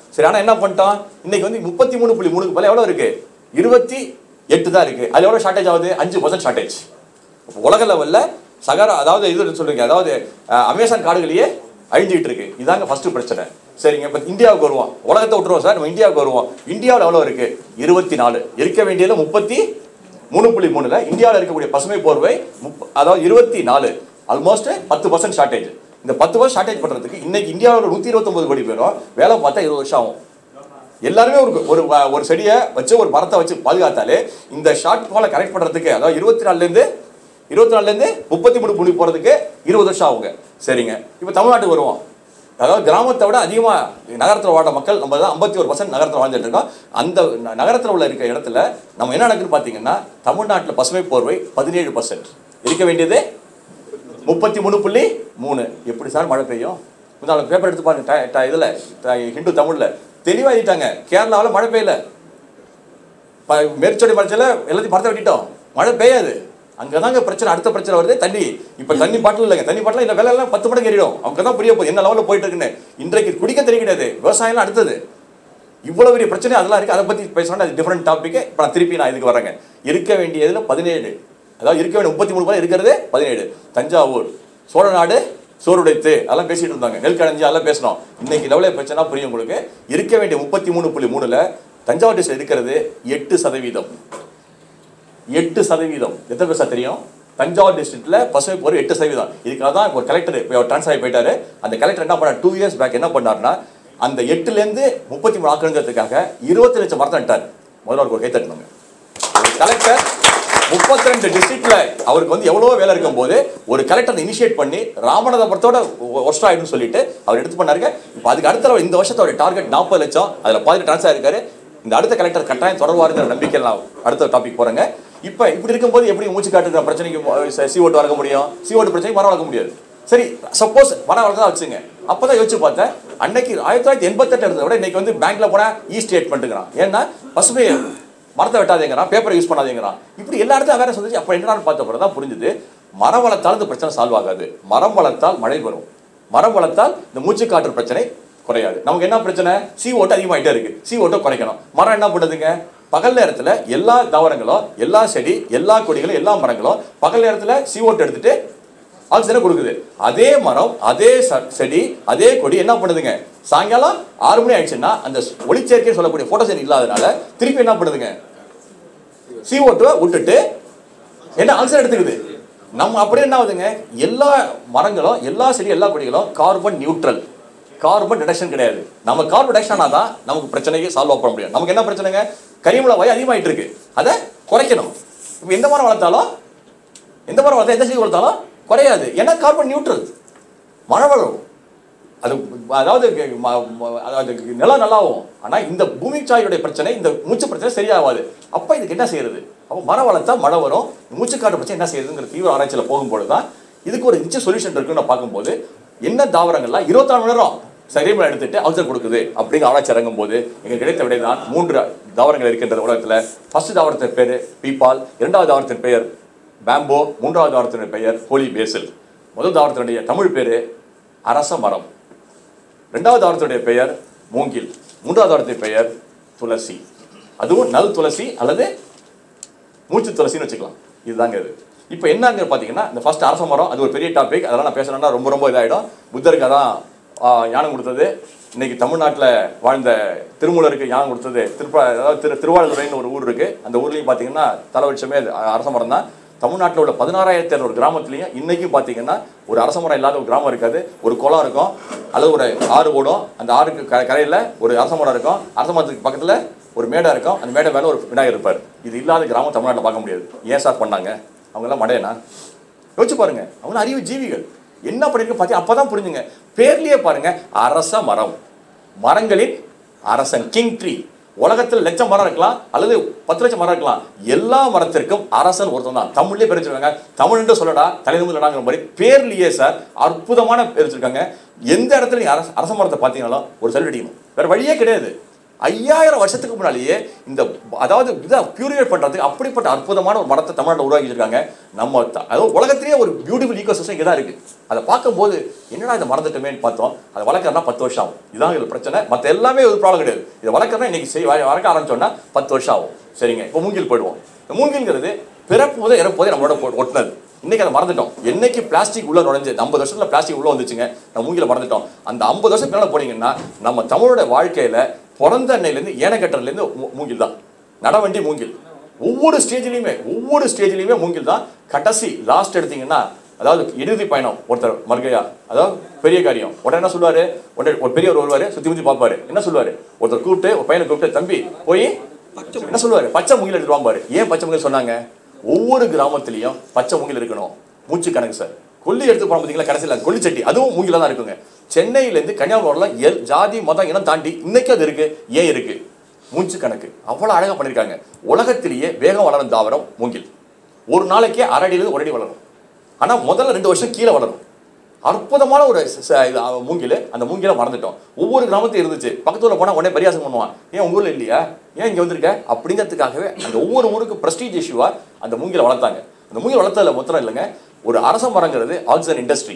சரி ஆனால் என்ன பண்ணிட்டோம் இன்னைக்கு வந்து முப்பத்தி மூணு புள்ளி மூணுக்கு பதில் எவ்வளோ இருக்கு இருபத்தி எட்டு தான் இருக்கு அது எவ்வளோ ஷார்ட்டேஜ் ஆகுது அஞ்சு பர்சன்ட் ஷார்ட்டேஜ் உலக லெவலில் சகரா அதாவது இது சொல்றீங்க அதாவது அஹ், அமேசான் காடுகளையே அழிஞ்சிட்டு இருக்கு இதாங்க ஃபர்ஸ்ட் பிரச்சனை சரிங்க இப்போ இந்தியாவுக்கு வருவோம் உலகத்தை விட்டுருவோம் சார் நம்ம இந்தியாவுக்கு வருவோம் இந்தியாவில் எவ்வளோ இருக்கு இருபத்தி நாலு இருக்க வேண்டியது முப்பத்தி மூணு புள்ளி மூணுல இந்தியாவில் இருக்கக்கூடிய பசுமை போர்வை முப்ப- அதாவது இருபத்தி நாலு ஆல்மோஸ்ட் பத்து பர்சன்ட் ஷார்ட்டேஜ் இந்த பத்து பர்சன்ட் ஷார்ட்டேஜ் பண்றதுக்கு இன்னைக்கு இந்தியாவில் நூற்றி இருபத்தொம்பது கோடி பேரும் வேலை பார்த்தா இருபது வருஷம் ஆகும் எல்லாருமே ஒரு ஒரு வ- ஒரு செடியை வச்சு ஒரு மரத்தை வச்சு பாதுகாத்தாலே இந்த ஷார்ட் ஃபாலை கரெக்ட் பண்ணுறதுக்கு அதாவது இருபத்தி நாலுலேருந்து இருபத்தி நாலுலேருந்து முப்பத்தி மூணு புள்ளி போகிறதுக்கு இருபது வருஷம் ஆகுங்க சரிங்க இப்போ தமிழ்நாட்டுக்கு வருவோம் அதாவது கிராமத்தை விட அதிகமாக நகரத்தில் வாழ மக்கள் நம்ம தான் ஐம்பத்தி ஒரு பர்சன்ட் நகரத்தில் வாழ்ந்துட்டு இருக்கோம் அந்த ந- நகரத்தில் உள்ள இருக்க இடத்துல நம்ம என்ன நடக்குதுன்னு பார்த்தீங்கன்னா தமிழ்நாட்டில் பசுமை போர்வை பதினேழு பர்சன்ட் இருக்க வேண்டியது முப்பத்தி மூணு புள்ளி மூணு எப்படி சார் மழை பெய்யும் முதல்ல பேப்பர் எடுத்து பாருங்க ட- ட- இதுல ட- ஹிந்து தமிழ்ல தெளிவா எழுதிட்டாங்க கேரளாவில் மழை பெய்யல ப- மேற்சொடி மலைச்சில எல்லாத்தையும் மரத்தை வெட்டிட்டோம் மழை பெய்யாது அங்கதாங்க பிரச்சனை அடுத்த பிரச்சனை வருது தண்ணி இப்ப தண்ணி பாட்டில் இல்லைங்க தண்ணி பாட்டில் இந்த விலை எல்லாம் பத்து மடங்கு ஏறிடும் அவங்க தான் புரிய போகுது என்ன லெவலில் போயிட்டு இருக்குன்னு இன்றைக்கு குடிக்க தெரிய கிடையாது விவசாயம்லாம் அடுத்தது இவ்வளவு பெரிய பிரச்சனை அதெல்லாம் இருக்கு அதை பத்தி பேசணும் அது டிஃப்ரெண்ட் டாபிக் இப்போ நான் திருப்பி நான் இதுக்கு வரேங்க இருக்க வேண்டியதுல பதினேழு அதாவது இருக்க வேண்டிய முப்பத்தி மூணு பேர் இருக்கிறது பதினேழு தஞ்சாவூர் சோழநாடு சோறுடைத்து அதெல்லாம் பேசிட்டு இருந்தாங்க நெல் கடைஞ்சி அதெல்லாம் பேசணும் இன்னைக்கு லெவலில் பிரச்சனை புரியும் உங்களுக்கு இருக்க வேண்டிய முப்பத்தி மூணு புள்ளி மூணுல தஞ்சாவூர் டிஸ்ட்ரிக்ட் இருக்கிறது எட்டு சதவீதம் எட்டு சதவீதம் எத்தனை பேசா தெரியும் தஞ்சாவூர் டிஸ்ட்ரிக்ட்ல பசுமை போர் எட்டு சதவீதம் இதுக்காக தான் ஒரு கலெக்டர் இப்போ ட்ரான்ஸ்ஃபர் ஆகி போயிட்டாரு அந்த கலெக்டர் என்ன பண்ணார் டூ இயர்ஸ் பேக் என்ன பண்ணாருன்னா அந்த எட்டுலேருந்து முப்பத்தி மூணு ஆக்கணுங்கிறதுக்காக இருபத்தி லட்சம் மரத்தை நட்டார் முதல்ல அவருக்கு ஒரு கை தட்டணுங்க ஒரு கலெக்டர் முப்பத்தி ரெண்டு டிஸ்ட்ரிக்ட்ல அவருக்கு வந்து எவ்வளவோ வேலை இருக்கும் போது ஒரு கலெக்டர் இனிஷியேட் பண்ணி ராமநாதபுரத்தோட ஒஸ்ட் ஆயிடும்னு சொல்லிட்டு அவர் எடுத்து பண்ணாருங்க இப்போ அதுக்கு அடுத்த தடவை இந்த வருஷத்தோட டார்கெட் நாற்பது லட்சம் அதில் பாதி ட்ரான்ஸ்ஃபர் இருக்காரு இந்த அடுத்த கலெக்டர் கட்டாயம் தொடர்வாருங்கிற நம்பிக்கை நான் அடுத்த டாபிக் போறேங்க இப்போ இப்படி இருக்கும்போது எப்படி மூச்சு காட்டுற பிரச்சனைக்கு சி ஓட்டு வளர்க்க முடியும் சி ஓட்டு பிரச்சனைக்கு மரம் வளர்க்க முடியாது சரி சப்போஸ் மரம் வளர்க்க வச்சுங்க அப்பதான் யோசிச்சு பார்த்தேன் அன்னைக்கு ஆயிரத்தி தொள்ளாயிரத்தி எண்பத்தெட்டு இருந்ததை விட இன்னைக்கு வந்து பேங்க்ல போனா இ ஸ்டேட்மெண்ட்டுங்கிறான் ஏன்னா பசுமை மரத்தை வெட்டாதேங்கிறான் பேப்பரை யூஸ் பண்ணாதேங்கிறான் இப்படி எல்லா இடத்துலையும் வேற சொல்லிச்சு அப்போ என்னன்னு பார்த்த பிறகு தான் புரிஞ்சுது மரம் வளர்த்தால் இந்த பிரச்சனை சால்வ் ஆகாது மரம் வளர்த்தால் மழை வரும் மரம் வளர்த்தால் இந்த மூச்சு காற்று பிரச்சனை குறையாது நமக்கு என்ன பிரச்சனை சி ஓட்டு அதிகமாயிட்டே இருக்கு சி ஓட்டை குறைக்கணும் மரம் என்ன பண்ணுதுங்க பகல் நேரத்துல எல்லா தாவரங்களும் எல்லா செடி எல்லா கொடிகளும் எல்லா மரங்களும் பகல் நேரத்துல சி ஓட்டு எடுத்துட்டு ஆக்சிஜனை கொடுக்குது அதே மரம் அதே ச- செடி அதே கொடி என்ன பண்ணுதுங்க சாயங்காலம் ஆறு மணி ஆயிடுச்சுன்னா அந்த ஒளிச்சேர்க்கை சொல்லக்கூடிய போட்டோசன் இல்லாதனால திருப்பி என்ன பண்ணுதுங்க சி ஓட்டுவை விட்டுட்டு என்ன ஆக்சிஜன் எடுத்துக்குது நம்ம அப்படியே என்ன ஆகுதுங்க எல்லா மரங்களும் எல்லா செடி எல்லா கொடிகளும் கார்பன் நியூட்ரல் கார்பன் ரிடக்ஷன் கிடையாது நம்ம கார்பன் ரிடக்ஷன் ஆனால் தான் நமக்கு பிரச்சனைக்கு சால்வ் பண்ண முடியும் நமக்கு என்ன பிரச்சனைங்க கரிமல வாயு அதிகமாயிட்டு இருக்கு அதை குறைக்கணும் இப்போ எந்த மரம் வளர்த்தாலும் எந்த மரம் வளர்த்தா எந்த செடி வளர்த்தாலும் குறையாது ஏன்னா கார்பன் நியூட்ரல் மழை வரும் அது அதாவது ம- ம- அதாவது நிலம் நல்லாவும் ஆனால் இந்த பூமி சாயுடைய பிரச்சனை இந்த மூச்சு பிரச்சனை சரியாகாது அப்போ இதுக்கு என்ன செய்யறது அப்போ மரம் வளர்த்தா மழை வரும் மூச்சு காற்று பிரச்சனை என்ன செய்யறதுங்கிற தீவிர ஆராய்ச்சியில் போகும்போது தான் இதுக்கு ஒரு நிச்சய சொல்யூஷன் இருக்குன்னு நான் பார்க்கும்போது என்ன தாவரங்கள்லாம் இருபத்தாறு மணி நேரம் சரிமலை எடுத்துட்டு அவசரம் கொடுக்குது அப்படிங்கிற ஆராய்ச்சி இறங்கும் போது எங்களுக்கு கிடைத்த விடை தான் மூன்று தாவரங்கள் இருக்கின்றது உலகத்தில் ஃபர்ஸ்ட் தாவரத்தின் பேர் பீப்பால் இரண்டாவது தாவரத்தின் பெயர் பேம்போ மூன்றாவது தாவரத்தின் பெயர் ஹோலி பேசில் முதல் தாவரத்தினுடைய தமிழ் பேர் அரச மரம் ரெண்டாவது தாவரத்துடைய பெயர் மூங்கில் மூன்றாவது தாவரத்தின் பெயர் துளசி அதுவும் நல் துளசி அல்லது மூச்சு துளசின்னு வச்சுக்கலாம் இதுதாங்க இது இப்போ என்னங்க பார்த்தீங்கன்னா இந்த ஃபர்ஸ்ட் அரச மரம் அது ஒரு பெரிய டாபிக் அதெல்லாம் நான் பேசணும்னா ரொம்ப ரொம்ப இதாகிடும் புத்தருக்கு அதான் ஆ, ஞானம் கொடுத்தது இன்னைக்கு தமிழ்நாட்டில் வாழ்ந்த திருமூலருக்கு ஞானம் கொடுத்தது திருப்ப அதாவது திரு திருவாரூரைன்னு ஒரு ஊர் இருக்கு அந்த ஊர்லேயும் பார்த்தீங்கன்னா தலைவட்சமே அது அரச மரம் தான் தமிழ்நாட்டில் உள்ள பதினாறாயிரத்தி இரநூறு கிராமத்துலையும் இன்னைக்கும் பார்த்தீங்கன்னா ஒரு அரச மரம் இல்லாத ஒரு கிராமம் இருக்காது ஒரு குளம் இருக்கும் அல்லது ஒரு ஆறு ஓடும் அந்த ஆறுக்கு க கரையில் ஒரு அரச மரம் இருக்கும் அரச மரத்துக்கு பக்கத்தில் ஒரு மேடை இருக்கும் அந்த மேடை மேலே ஒரு விநாயகர் இருப்பார் இது இல்லாத கிராமம் தமிழ்நாட்டில் பார்க்க முடியாது ஏன் சார் பண்ணாங்க அவங்கெல்லாம் மடையனா யோசிச்சு பாருங்க அவங்க அறிவு ஜீவிகள் என்ன பண்ணிருக்கு பார்த்தி அப்பதான் புரிஞ்சுங்க பேர்லயே பாருங்க அரச மரம் மரங்களின் அரசன் கிங் ட்ரீ உலகத்தில் லட்சம் மரம் இருக்கலாம் அல்லது பத்து லட்சம் மரம் இருக்கலாம் எல்லா மரத்திற்கும் அரசன் ஒருத்தன் தான் தமிழ்லேயே பேர் வச்சிருக்காங்க தமிழ்னு சொல்லடா தலைநிமிடடாங்கிற மாதிரி பேர்லயே சார் அற்புதமான பேர் வச்சிருக்காங்க எந்த இடத்துல நீங்க அரச அரச மரத்தை பார்த்தீங்கனாலும் ஒரு செல் அடிக்கணும் வேற வழியே கிடையாது ஐயாயிரம் வருஷத்துக்கு முன்னாலேயே இந்த அதாவது இதை பியூரிஃபை பண்றதுக்கு அப்படிப்பட்ட அற்புதமான ஒரு மரத்தை தமிழ்நாட்டில் உருவாக்கி வச்சிருக்காங்க நம்ம த- அதாவது உலகத்திலேயே ஒரு பியூட்டிஃபுல் ஈகோ சிஸ்டம் இங்கே தான் இருக்கு அதை பார்க்கும்போது என்னடா இதை மறந்துட்டோமேன்னு பார்த்தோம் அதை வளர்க்கறனா பத்து வருஷம் ஆகும் இதான் இதில் பிரச்சனை மற்ற எல்லாமே ஒரு ப்ராப்ளம் கிடையாது இதை வளர்க்கறனா இன்னைக்கு செய் வ- வளர்க்க ஆரம்பிச்சோம்னா பத்து வருஷம் ஆகும் சரிங்க இப்போ மூங்கில் போயிடுவோம் இந்த மூங்கில்ங்கிறது பிறப்பு முதல் இறப்பு போதே நம்மளோட போ- ஒட்டினது இன்னைக்கு அதை மறந்துட்டோம் என்னைக்கு பிளாஸ்டிக் உள்ள நுழைஞ்சு இந்த ஐம்பது வருஷத்துல பிளாஸ்டிக் உள்ள வந்துச்சுங்க நம்ம மூங்கில மறந்துட்டோம் அந்த ஐம்பது வருஷம் பின்னால போனீங்கன்னா நம்ம தமிழோட வாழ்க்கையில பிறந்த அன்னையிலேருந்து ஏனக்கட்டர்லேருந்து மூங்கில் தான் நடவண்டி மூங்கில் ஒவ்வொரு ஸ்டேஜ்லையுமே ஒவ்வொரு ஸ்டேஜ்லையுமே மூங்கில் தான் கடைசி லாஸ்ட் எடுத்தீங்கன்னா அதாவது இறுதி பயணம் ஒருத்தர் மறுகையா அதாவது பெரிய காரியம் உடனே என்ன சொல்லுவாரு உடனே ஒரு பெரியவர் வருவாரு சுத்தி முத்தி பார்ப்பாரு என்ன சொல்லுவாரு ஒருத்தர் கூப்பிட்டு ஒரு பையனை கூப்பிட்டு தம்பி போய் என்ன சொல்லுவாரு பச்சை மூங்கில் எடுத்துட்டு வாம்பாரு ஏன் பச்சை மூங்கில் சொன்னாங்க ஒவ்வொரு கிராமத்திலையும் பச்சை மூங்கில் இருக்கணும் மூச்சு கணக்கு சார் கொல்லி எடுத்து போன பார்த்தீங்களா கடைசியில் கொல்லி சட்டி அதுவும் மூங்கில தான் இருக்குங்க சென்னையிலேருந்து கன்னியாகுமரியில் எல் ஜாதி மதம் இனம் தாண்டி இன்னைக்கும் அது இருக்கு ஏன் இருக்கு மூச்சு கணக்கு அவ்வளோ அழகாக பண்ணியிருக்காங்க உலகத்திலேயே வேகம் வளரும் தாவரம் மூங்கில் ஒரு நாளைக்கே அரை அடியிலிருந்து ஒரு அடி வளரும் ஆனால் முதல்ல ரெண்டு வருஷம் கீழே வளரும் அற்புதமான ஒரு ச- ச- இது, அஹ், மூங்கில் அந்த மூங்கில மறந்துட்டோம் ஒவ்வொரு கிராமத்தையும் இருந்துச்சு பக்கத்துல போனால் உடனே பரியாசம் பண்ணுவான் ஏன் உங்க ஊர்ல இல்லையா ஏன் இங்கே வந்திருக்க அப்படிங்கிறதுக்காகவே அந்த ஒவ்வொரு ஊருக்கு பிரஸ்டீஜ் இஷ்யூவா அந்த மூங்கில வளர்த்தாங்க அந்த மூங்கில் வளர்த்ததுல மொத்தம் இல்லைங்க ஒரு அரச மரங்கிறது ஆக்சிஜன் இண்டஸ்ட்ரி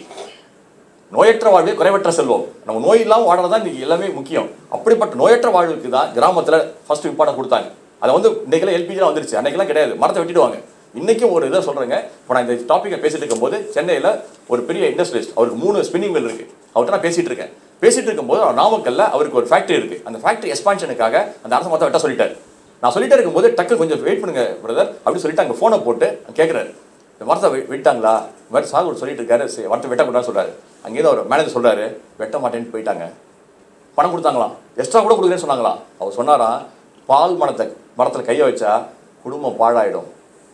நோயற்ற வாழ்வே குறைவற்ற செல்வம் நம்ம நோய் இல்லாமல் வாழறது தான் இன்னைக்கு எல்லாமே முக்கியம் அப்படிப்பட்ட நோயற்ற வாழ்வுக்கு தான் கிராமத்தில் ஃபர்ஸ்ட் இம்பார்ட்டன் கொடுத்தாங்க அதை வந்து இன்னைக்கெல்லாம் எல்பிஜிலாம் வந்துருச்சு அன்னைக்கெல்லாம் கிடையாது மரத்தை வெட்டிடுவாங்க இன்னைக்கும் ஒரு இதை சொல்றேங்க இப்போ நான் இந்த டாப்பிக்கை பேசிட்டு இருக்கும்போது சென்னையில் ஒரு பெரிய இண்டஸ்ட்ரியலிஸ்ட் அவருக்கு மூணு ஸ்பின்னிங் மில் இருக்கு அவர்கிட்ட நான் பேசிட்டு இருக்கேன் பேசிட்டு இருக்கும்போது அவர் நாமக்கல்ல அவருக்கு ஒரு ஃபேக்டரி இருக்கு அந்த ஃபேக்டரி எக்ஸ்பான்ஷனுக்காக அந்த அரசு மொத்தம் வெட்ட சொல்லிட்டாரு நான் சொல்லிட்டே இருக்கும்போது டக்கு கொஞ்சம் வெயிட் பண்ணுங்க பிரதர் அப்படின்னு சொல்லிட்டு அங்கே ஃபோனை போட்டு கேட்குறாரு இந்த மரத்தை வெ- வெட்டாங்களா இந்த மாதிரி சாகுபடி சொல்லிட்டு இருக்காரு சரி, மரத்தை வெட்டக்கூடாதுன்னு சொல்றாரு அங்கேருந்து அவர் மேனேஜர் சொல்றாரு வெட்ட மாட்டேன்னு போயிட்டாங்க பணம் கொடுத்தாங்களாம் எக்ஸ்ட்ரா கூட கொடுக்குறேன்னு சொன்னாங்களாம் அவர் சொன்னாராம் பால் மரத்தை மரத்தில் கையை வச்சா குடும்பம் பாழாயிடும்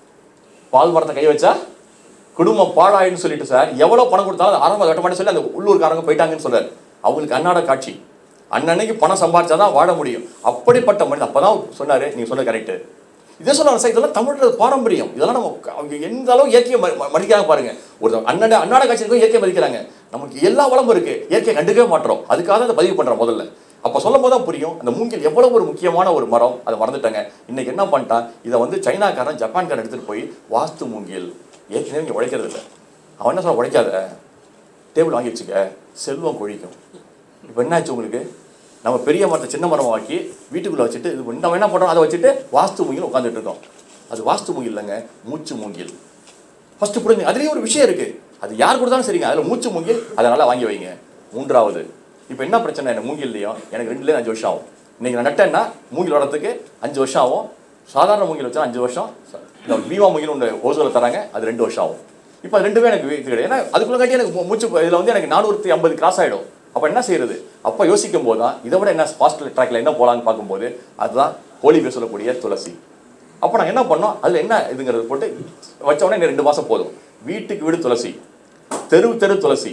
பால் மரத்தை கையை வச்சா குடும்பம் பாழாயின்னு சொல்லிட்டு சார் எவ்வளோ பணம் கொடுத்தாலும் அதை ஆரம்ப வெட்ட மாட்டேன்னு சொல்லி அந்த உள்ளூர்காரங்க போயிட்டாங்கன்னு சொல்றாரு அவங்களுக்கு அன்னாட காட்சி அன்னன்னைக்கு பணம் சம்பாதிச்சாதான் வாழ முடியும் அப்படிப்பட்ட மனிதன் அப்பதான் சொன்னாரு நீங்க சொன்னது கரெக்ட் இதே சொல்லுவாங்க சார் இதெல்லாம் தமிழோட பாரம்பரியம் இதெல்லாம் நம்ம க- அவங்க எந்த அளவு இயற்கையை ம- ம- மதிக்கிறாங்க பாருங்க ஒரு அண்ணாட அன்னாட காட்சிக்கும் இயற்கையை மதிக்கிறாங்க நமக்கு எல்லா வளமும் இருக்கு இயற்கையை கண்டுக்கவே மாட்டோம் அதுக்காக தான் அதை பதிவு பண்றோம் முதல்ல அப்போ சொல்லும் போது தான் புரியும் அந்த மூங்கில் எவ்வளவு ஒரு முக்கியமான ஒரு மரம் அதை மறந்துட்டாங்க இன்னைக்கு என்ன பண்ணிட்டான் இதை வந்து சைனாக்காரன் ஜப்பான்காரன் எடுத்துட்டு போய் வாஸ்து மூங்கில் ஏற்கனவே இங்கே உழைக்கிறது இல்லை அவன் என்ன சொல்ல உழைக்காத டேபிள் வாங்கி வச்சுக்க செல்வம் கொழிக்கும் இப்போ என்னாச்சு உங்களுக்கு நம்ம பெரிய மரத்தை சின்ன மரம் ஆக்கி வீட்டுக்குள்ளே வச்சுட்டு இது பண்ணி நம்ம என்ன பண்ணுறோம் அதை வச்சுட்டு வாஸ்து மூங்கில் உட்காந்துட்டு இருக்கோம் அது வாஸ்து மூங்கில் இல்லைங்க மூச்சு மூங்கில் ஃபர்ஸ்ட் புரிஞ்சு அதுலேயும் ஒரு விஷயம் இருக்கு அது யார் கொடுத்தாலும் சரிங்க அதில் மூச்சு மூங்கில் அதை நல்லா வாங்கி வைங்க மூன்றாவது இப்போ என்ன பிரச்சனை என்ன மூங்கில்லையும் எனக்கு ரெண்டுலேருந்து அஞ்சு வருஷம் ஆகும் இன்னைக்கு நான் நட்டேன்னா மூங்கில் வளர்றதுக்கு அஞ்சு வருஷம் ஆகும் சாதாரண மூங்கில் வச்சா அஞ்சு வருஷம் ச- இந்த பீவா மூங்கில் ஒன்று ஓசோல தராங்க அது ரெண்டு வருஷம் ஆகும் இப்போ அது ரெண்டுமே எனக்கு இது கிடையாது ஏன்னா அதுக்குள்ள காட்டி எனக்கு மூ- மூச்சு இதில் வந்து எனக்கு நானூற்றி ஐம்பது கிராஸ் ஆகிடும் அப்போ என்ன செய்யறது அப்போ யோசிக்கும் போது தான் இதை விட என்ன ஃபாஸ்ட் ட்ராக்ல என்ன போகலான்னு பார்க்கும்போது அதுதான் கோழி பேர் சொல்லக்கூடிய துளசி அப்போ நாங்கள் என்ன பண்ணோம் அதில் என்ன இதுங்கிறது போட்டு வச்ச உடனே இன்னும் ரெண்டு மாதம் போதும் வீட்டுக்கு வீடு துளசி தெரு தெரு துளசி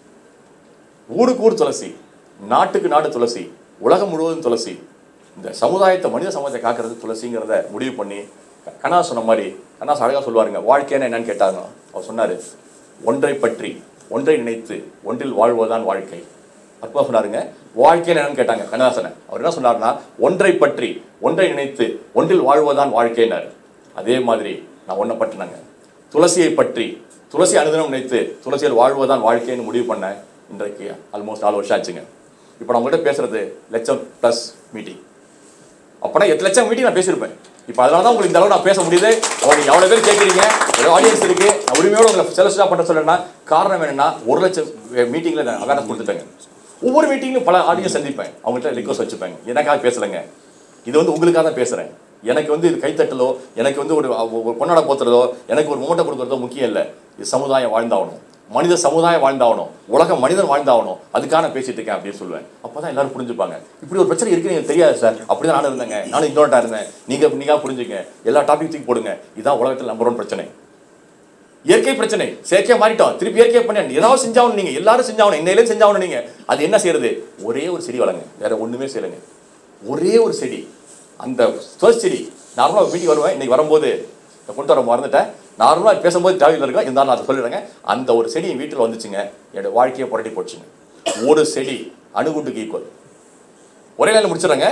ஊருக்கு ஊர் துளசி நாட்டுக்கு நாடு துளசி உலகம் முழுவதும் துளசி இந்த சமுதாயத்தை மனித சமுதாயத்தை காக்கிறது துளசிங்கிறத முடிவு பண்ணி க- கண்ணா சொன்ன மாதிரி கண்ணா அழகாக சொல்லுவாருங்க வாழ்க்கைன்னா என்னன்னு கேட்டாங்க அவர் சொன்னார் ஒன்றை பற்றி ஒன்றை நினைத்து ஒன்றில் வாழ்வதுதான் வாழ்க்கை அப்பா சொன்னாருங்க வாழ்க்கைன்னு என்னன்னு கேட்டாங்க கண்ணதாசனை அவர் என்ன சொன்னார்னா ஒன்றை பற்றி ஒன்றை நினைத்து ஒன்றில் வாழ்வதுதான் வாழ்க்கைனார் அதே மாதிரி நான் ஒன்றை பற்றினாங்க துளசியை பற்றி துளசி அனுதினம் நினைத்து துளசியில் வாழ்வதுதான் வாழ்க்கைன்னு முடிவு பண்ணேன் இன்றைக்கு ஆல்மோஸ்ட் நாலு வருஷம் ஆச்சுங்க இப்போ நான் உங்கள்கிட்ட பேசுறது லட்சம் ப்ளஸ் மீட்டிங் அப்போனா எட்டு லட்சம் மீட்டிங் நான் பேசியிருப்பேன் இப்போ அதனால தான் உங்களுக்கு இந்த அளவு நான் பேச முடியுது அவங்க நீங்கள் எவ்வளோ பேர் கேட்குறீங்க எவ்வளோ ஆடியன்ஸ் இருக்கு நான் உரிமையோடு உங்களை செலக்டாக பண்ண சொல்லேன்னா காரணம் என்னன்னா ஒரு லட்சம் மீட்டிங்கில் நான் அவேர்னஸ் கொடுத்துட்டேங்க ஒவ்வொரு மீட்டிங்லையும் பல ஆடியன்ஸ் சந்திப்பேன் அவங்கள்ட்ட ரிக்வஸ்ட் வச்சுப்பேங்க எனக்காக பேசலைங்க இது வந்து உங்களுக்காக தான் பேசுகிறேன் எனக்கு வந்து இது கைத்தட்டலோ எனக்கு வந்து ஒரு ஒரு பொன்னாட போத்துறதோ எனக்கு ஒரு மூட்டை கொடுக்குறதோ முக்கியம் இல்லை இது சமுதாயம் வாழ்ந்தாகணும் மனித சமுதாயம் வாழ்ந்தாகணும் உலக மனிதன் வாழ்ந்தாகணும் அதுக்காக நான் பேசிட்டு இருக்கேன் அப்படின்னு சொல்லுவேன் அப்போ தான் எல்லாரும் புரிஞ்சுப்பாங்க இப்படி ஒரு பிரச்சனை இருக்குன்னு எனக்கு தெரியாது சார் அப்படி தான் நானும் இருந்தேங்க நானும் இக்னோரண்டாக இருந்தேன் நீங்கள் நீங்கள் புரிஞ்சுங்க எல்லா டாபிக் தூக்கி போடுங்க இதான் உலகத்தில் நம்பர் ஒன் பிரச்சனை இயற்கை பிரச்சனை செயற்கையா மாறிட்டோம் திருப்பி இயற்கை பண்ண ஏதாவது செஞ்சாகணும் நீங்க எல்லாரும் செஞ்சாகணும் இன்னையிலே செஞ்சாகணும் நீங்க அது என்ன செய்யறது ஒரே ஒரு செடி வளங்க வேற ஒண்ணுமே செய்யலைங்க ஒரே ஒரு செடி அந்த ஃபர்ஸ்ட் செடி நார்மலாக வீட்டுக்கு வருவேன் இன்னைக்கு வரும்போது நான் கொண்டு வர மறந்துட்டேன் நார்மலாக பேசும்போது தேவையில் இருக்கும் இருந்தாலும் நான் அதை சொல்லிடுறேங்க அந்த ஒரு செடி என் வீட்டில் வந்துச்சுங்க என்னோட வாழ்க்கையை புரட்டி போச்சுங்க ஒரு செடி அணுகுண்டுக்கு ஈக்குவல் ஒரே நாள் முடிச்சிடுறேங்க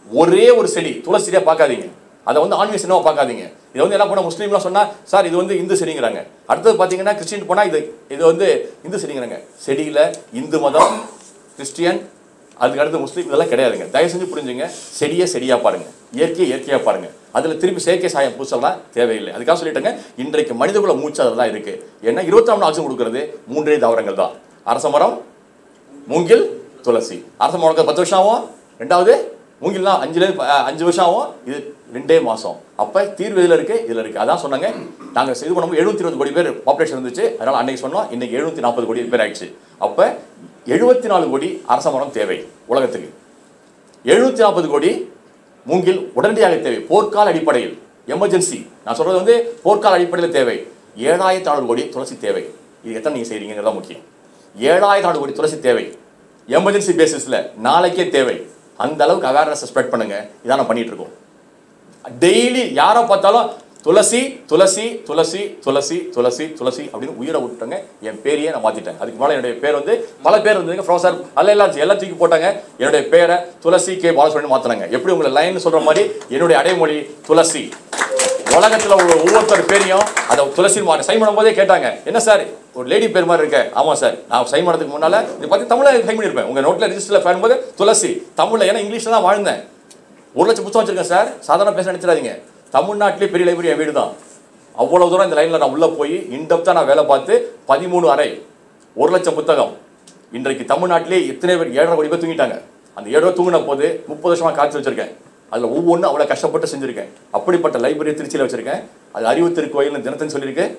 ஒரே ஒரு செடி துளசி செடியா பார்க்காதீங்க அதை வந்து ஆன்மீக சின்னமா பார்க்காதீங்க இதை வந்து என்ன பண்ண முஸ்லீம்லாம் சொன்னா சார் இது வந்து இந்து செடிங்கிறாங்க அடுத்தது பார்த்தீங்கன்னா கிறிஸ்டின் போனா இது இது வந்து இந்து செடிங்கிறாங்க செடியில இந்து மதம் கிறிஸ்டியன் அதுக்கு அடுத்து முஸ்லீம் இதெல்லாம் கிடையாதுங்க தயவு செஞ்சு புரிஞ்சுங்க செடியை செடியா பாருங்க இயற்கையை இயற்கையா பாருங்க அதுல திருப்பி செயற்கை சாயம் பூசலாம் தேவையில்லை அதுக்காக சொல்லிட்டேங்க இன்றைக்கு மனிதகுல மூச்சு அதில் தான் இருக்கு ஏன்னா இருபத்தாம் ஆக்சிஜன் கொடுக்கறது மூன்றே தாவரங்கள் தான் அரச மரம் மூங்கில் துளசி அரச மரம் பத்து வருஷம் ஆகும் ரெண்டாவது மூங்கில்னா அஞ்சுல இருந்து ப- அஞ்சு வருஷம் ஆகும் இது ரெண்டே மாசம் அப்ப தீர்வு இதுல இருக்கு இதுல இருக்கு அதான் சொன்னாங்க நாங்க இது பண்ணும்போது எழுநூத்தி இருபது கோடி பேர் பாப்புலேஷன் இருந்துச்சு அதனால அன்னைக்கு சொன்னோம் இன்னைக்கு எழுநூத்தி நாற்பது கோடி பேர் ஆயிடுச்சு அப்ப எழுபத்தி நாலு கோடி அரச மரம் தேவை உலகத்துக்கு எழுநூத்தி நாற்பது கோடி மூங்கில் உடனடியாக தேவை போர்க்கால அடிப்படையில் எமர்ஜென்சி நான் சொல்றது வந்து போர்க்கால அடிப்படையில் தேவை ஏழாயிரத்தி நானூறு கோடி துளசி தேவை இது எத்தனை நீங்க செய்றீங்கிறது தான் முக்கியம் ஏழாயிரத்தி நானூறு கோடி துளசி தேவை எமர்ஜென்சி பேசிஸ்ல நாளைக்கே தேவை அந்த அளவுக்கு அவேர்னஸ் ஸ்ப்ரெட் பண்ணுங்க இதான் நான் பண்ணிட்டு இருக்கோம் டெய்லி யாரை பார்த்தாலும் துளசி துளசி துளசி துளசி துளசி துளசி அப்படின்னு உயிரை விட்டுட்டாங்க என் பேரையே நான் மாத்திட்டேன் அதுக்கு மேலே என்னுடைய பேர் வந்து பல பேர் இருந்ததுங்க ப்ரொஃபசர் அல்ல எல்லாம் எல்லாம் தூக்கி போட்டாங்க என்னுடைய பேரை துளசி கே பாலசுப்ரமணியன் மாத்தினாங்க எப்படி உங்களை லைன் சொல்ற மாதிரி என்னுடைய அடைமொழி துளசி உலகத்துல உள்ள ஒவ்வொருத்தர் பேரையும் அதை துளசி மாறி சைன் பண்ணும்போதே கேட்டாங்க என்ன சார் ஒரு லேடி பேர் மாதிரி இருக்க ஆமா சார் நான் சைன் பண்ணதுக்கு முன்னால இது பார்த்து தமிழ்ல சைன் பண்ணியிருப்பேன் உங்க நோட்ல ரிஜிஸ்டர்ல பண்ணும்போது துளசி தமிழ்ல ஏன்னா இங்கிலீஷ்ல தான் வாழ்ந்தேன் ஒரு லட்சம் புத்தகம் வச்சிருக்கேன் சார் சாதாரண பேச நினைச்சிடாதீங்க தமிழ்நாட்டிலே பெரிய லைப்ரரி என் வீடு தான் அவ்வளவு தூரம் இந்த லைன்ல நான் உள்ள போய் இன்டெப்தா நான் வேலை பார்த்து பதிமூணு அறை ஒரு லட்சம் புத்தகம் இன்றைக்கு தமிழ்நாட்டிலே எத்தனை பேர் ஏழரை கோடி பேர் தூங்கிட்டாங்க அந்த ஏழரை தூங்கின போது முப்பது வருஷமா காய்ச்சி வச்சிருக்கேன் அதுல ஒவ்வொன்றும் அவ்வளவு கஷ்டப்பட்டு செஞ்சிருக்கேன் அப்படிப்பட்ட லைப்ரரி திருச்சியில வச்சிருக்கேன் அது அறிவு திருக்கோயில் தினத்தன் சொல்லியிருக்கேன்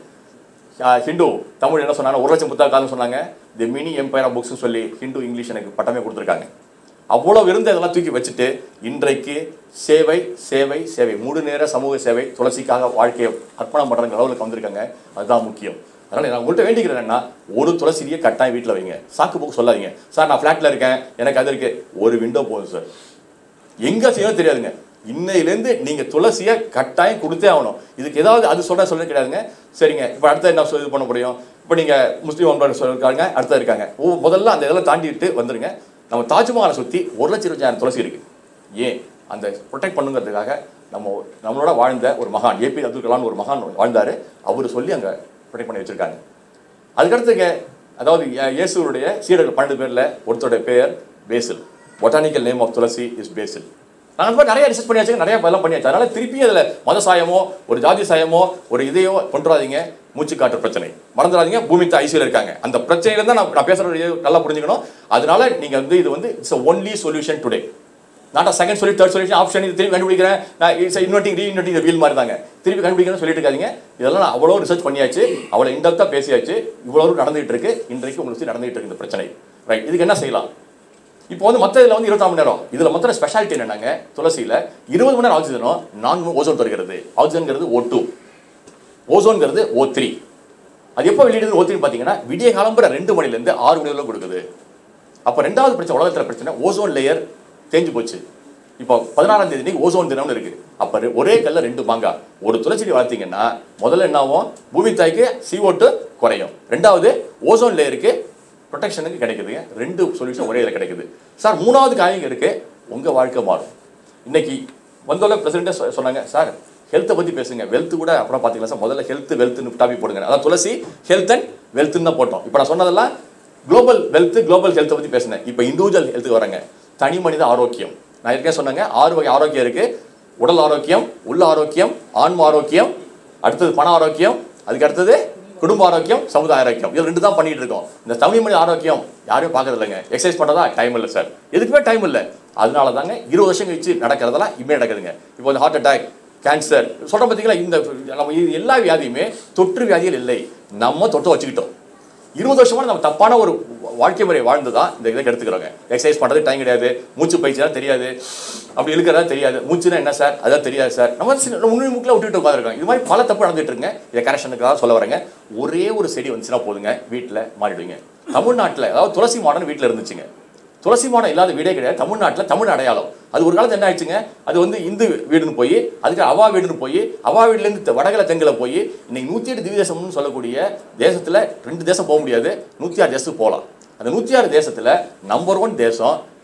ஆஹ் ஹிந்து தமிழ் என்ன சொன்னாங்க ஒரு லட்சம் புத்தக காலம் சொன்னாங்க the mini empire of books சொல்லி ஹிந்து இங்கிலீஷ் எனக்கு பட்டமே கொடுத்துருக்காங்க அவ்வளவு இருந்த இதெல்லாம் தூக்கி வச்சுட்டு இன்றைக்கு சேவை சேவை சேவை முழு நேர சமூக சேவை துளசிக்காக வாழ்க்கையை அர்ப்பணம் பண்ற அளவுக்கு வந்திருக்காங்க அதுதான் முக்கியம் அதனால நான் உங்கள்கிட்ட வேண்டிக்கிறேன் என்னன்னா ஒரு துளசியை கட்டாயம் வீட்டில் வைங்க சாக்கு போக்கு சொல்லாதீங்க சார் நான் ஃப்ளாட்ல இருக்கேன் எனக்கு அது இருக்கு ஒரு விண்டோ போதும் சார் எங்க செய்யணும் தெரியாதுங்க இன்னையிலேருந்து நீங்க துளசியை கட்டாயம் கொடுத்தே ஆகணும் இதுக்கு ஏதாவது அது சொல்ற சொல்ல கிடையாதுங்க சரிங்க இப்போ அடுத்த என்ன சொல் இது பண்ண முடியும் இப்போ நீங்க முஸ்லீம் ஒன்பது சொல்லிருக்காங்க அடுத்த இருக்காங்க ஓ முதல்ல அந்த இதெல்லாம் தாண்டிட்டு வந்துருங்க நம்ம தாஜ்மஹாலை சுத்தி ஒரு லட்சம் இருபத்தாயிரம் துளசி இருக்கு ஏன் அந்த ப்ரொடெக்ட் பண்ணுங்கிறதுக்காக நம்ம நம்மளோட வாழ்ந்த ஒரு மகான் ஏபி அப்துல் கலாம் ஒரு மகான் வாழ்ந்தாரு அவர் சொல்லி அங்க ப்ரொடெக்ட் பண்ணி வச்சிருக்காங்க அதுக்கடுத்துங்க அதாவது இயே- இயேசுவுடைய சீடர்கள் பன்னெண்டு பேர்ல ஒருத்தருடைய பெயர் basil botanical name of tulsi is basil நாங்கள் போய் நிறைய ரிசர்ச் பண்ணியாச்சு நிறைய எல்லாம் பண்ணியாச்சு அதனால திருப்பி அதில் மத சாயமோ ஒரு ஜாதி சாயமோ ஒரு இதையோ கொண்டுறாதீங்க மூச்சு காற்று பிரச்சனை மறந்துடாதீங்க பூமி தாய் ஐசியில் இருக்காங்க அந்த பிரச்சனையில தான் நான் நான் பேசுறது நல்லா புரிஞ்சுக்கணும் அதனால நீங்க வந்து இது வந்து it's only solution today not second சொல்லி தேர்ட் சொல்யூஷன் ஆப்ஷன் இது திருப்பி கண்டுபிடிக்கிறேன் நான் it's inverting re inverting wheel மாதிரி தாங்க திருப்பி கண்டுபிடிக்கிறேன்னு சொல்லிட்டு இருக்காதீங்க இதெல்லாம் நான் அவ்வளோ ரிசர்ச் பண்ணியாச்சு அவ்வளோ இன்டெப்த்தாக பேசியாச்சு இவ்வளோ நடந்துகிட்டு இருக்கு இன்றைக்கு உங்களுக்கு சுத்தி நடந்துகிட்டு இருக்கு இந்த பிரச்சனை ரைட் இதுக்கு என்ன செய்யலாம் இப்போ வந்து மற்ற இதில் வந்து இருபத்தாறு மணி நேரம் இதில் மொத்தம் ஸ்பெஷாலிட்டி என்னன்னாங்க துளசியில் இருபது மணி நேரம் ஆக்சிஜனும் நான்கு ஓசோன் தருகிறது ஆக்சிஜன்கிறது ஓ டூ ஓசோன்கிறது ஓ த்ரீ அது எப்போ வெளியிடுது ஓ த்ரீ பார்த்தீங்கன்னா விடிய காலம்புற ரெண்டு மணிலேருந்து ஆறு மணி வரைக்கும் கொடுக்குது அப்போ ரெண்டாவது பிரச்சனை உலகத்தில் பிரச்சனை ஓசோன் லேயர் தேஞ்சு போச்சு இப்போ பதினாறாம் தேதி இன்னைக்கு ஓசோன் தினம்னு இருக்கு அப்போ ஒரே கல்ல ரெண்டு மாங்கா ஒரு துளசிடி வளர்த்தீங்கன்னா முதல்ல என்ன ஆகும் பூமி தாய்க்கு CO2 குறையும் ரெண்டாவது ஓசோன் லேயருக்கு ப்ரொடெக்ஷனுக்கு கிடைக்குதுங்க ரெண்டு சொல்யூஷன் ஒரே இதில் கிடைக்குது சார் மூணாவது காயம் இருக்கு உங்க வாழ்க்கை மாறும் இன்னைக்கு வந்தோட பிரசிடென்ட்டே சொன்னாங்க சார் ஹெல்த்தை பற்றி பேசுங்க வெல்த் கூட அப்புறம் பார்த்தீங்களா சார் முதல்ல ஹெல்த் வெல்த்னு டாபிக் போடுங்க அதான் துளசி ஹெல்த் அண்ட் வெல்த்னு தான் போட்டோம் இப்போ நான் சொன்னதெல்லாம் குளோபல் வெல்த் குளோபல் ஹெல்த்தை பற்றி பேசினேன் இப்போ இண்டிவிஜுவல் ஹெல்த்துக்கு வரேங்க தனி மனித ஆரோக்கியம் நான் ஏற்கனவே சொன்னாங்க ஆறு வகை ஆரோக்கியம் இருக்கு உடல் ஆரோக்கியம் உள்ள ஆரோக்கியம் ஆன்ம ஆரோக்கியம் அடுத்தது பண ஆரோக்கியம் அதுக்கு அடுத்தது குடும்ப ஆரோக்கியம் சமுதாய ஆரோக்கியம் இது ரெண்டு தான் பண்ணிட்டு இருக்கோம் இந்த தனி மனித ஆரோக்கியம் யாரும் பார்க்கறது இல்லைங்க எக்ஸசைஸ் பண்ணுறதா டைம் இல்லை சார் எதுக்குமே டைம் இல்லை அதனால தாங்க இருபது வருஷம் கழிச்சு நடக்கிறதெல்லாம் இனிமே நடக்குதுங்க இப்போ வந்து ஹார்ட் அட்டாக் கேன்சர் சொல்ற பார்த்தீங்களா இந்த நம்ம இது எல்லா வியாதியுமே தொற்று வியாதிகள் இல்லை நம்ம தொட்டு வச்சுக்கிட்டோம் இருபது வருஷமா நம்ம தப்பான ஒரு வாழ்க்கை முறை வாழ்ந்து தான் இந்த இதை எடுத்துக்கிறோங்க எக்ஸசைஸ் பண்ணுறது டைம் கிடையாது மூச்சு பயிற்சி தான் தெரியாது அப்படி இருக்கிறதா தெரியாது மூச்சுனா என்ன சார் அதான் தெரியாது சார் நம்ம சின்ன உண்மை மூக்கில் விட்டுட்டு உட்காந்துருக்கோம் இது மாதிரி பல தப்பு நடந்துட்டு இருக்குங்க இதை கரெக்ஷனுக்காக சொல்ல வரேங்க ஒரே ஒரு செடி வந்துச்சுன்னா போதுங்க வீட்டில் மாறிடுவீங்க தமிழ்நாட்டில் அதாவது துளசி மாடம் வீட்டில் இருந்துச்சுங்க துளசி மாடம் இல்லாத வீடே கிடையாது தமிழ்நாட்டில் தமிழ் அடையாளம் அது ஒரு காலத்துல என்ன ஆயிடுச்சுங்க அது வந்து இந்து வீடுன்னு போய் அதுக்கு அவா வீடுன்னு போய் அவா வீடுலேருந்து வடகல தெங்கில் போய் இன்னைக்கு நூற்றி எட்டு திவ்ய தேசம்னு சொல்லக்கூடிய தேசத்தில் ரெண்டு தேசம் போக முடியாது நூற்றி ஆறு தேசத்துக்கு போகலாம் அந்த நூற்றி ஆறு தேசத்தில் நம்பர் ஒன் தேசம்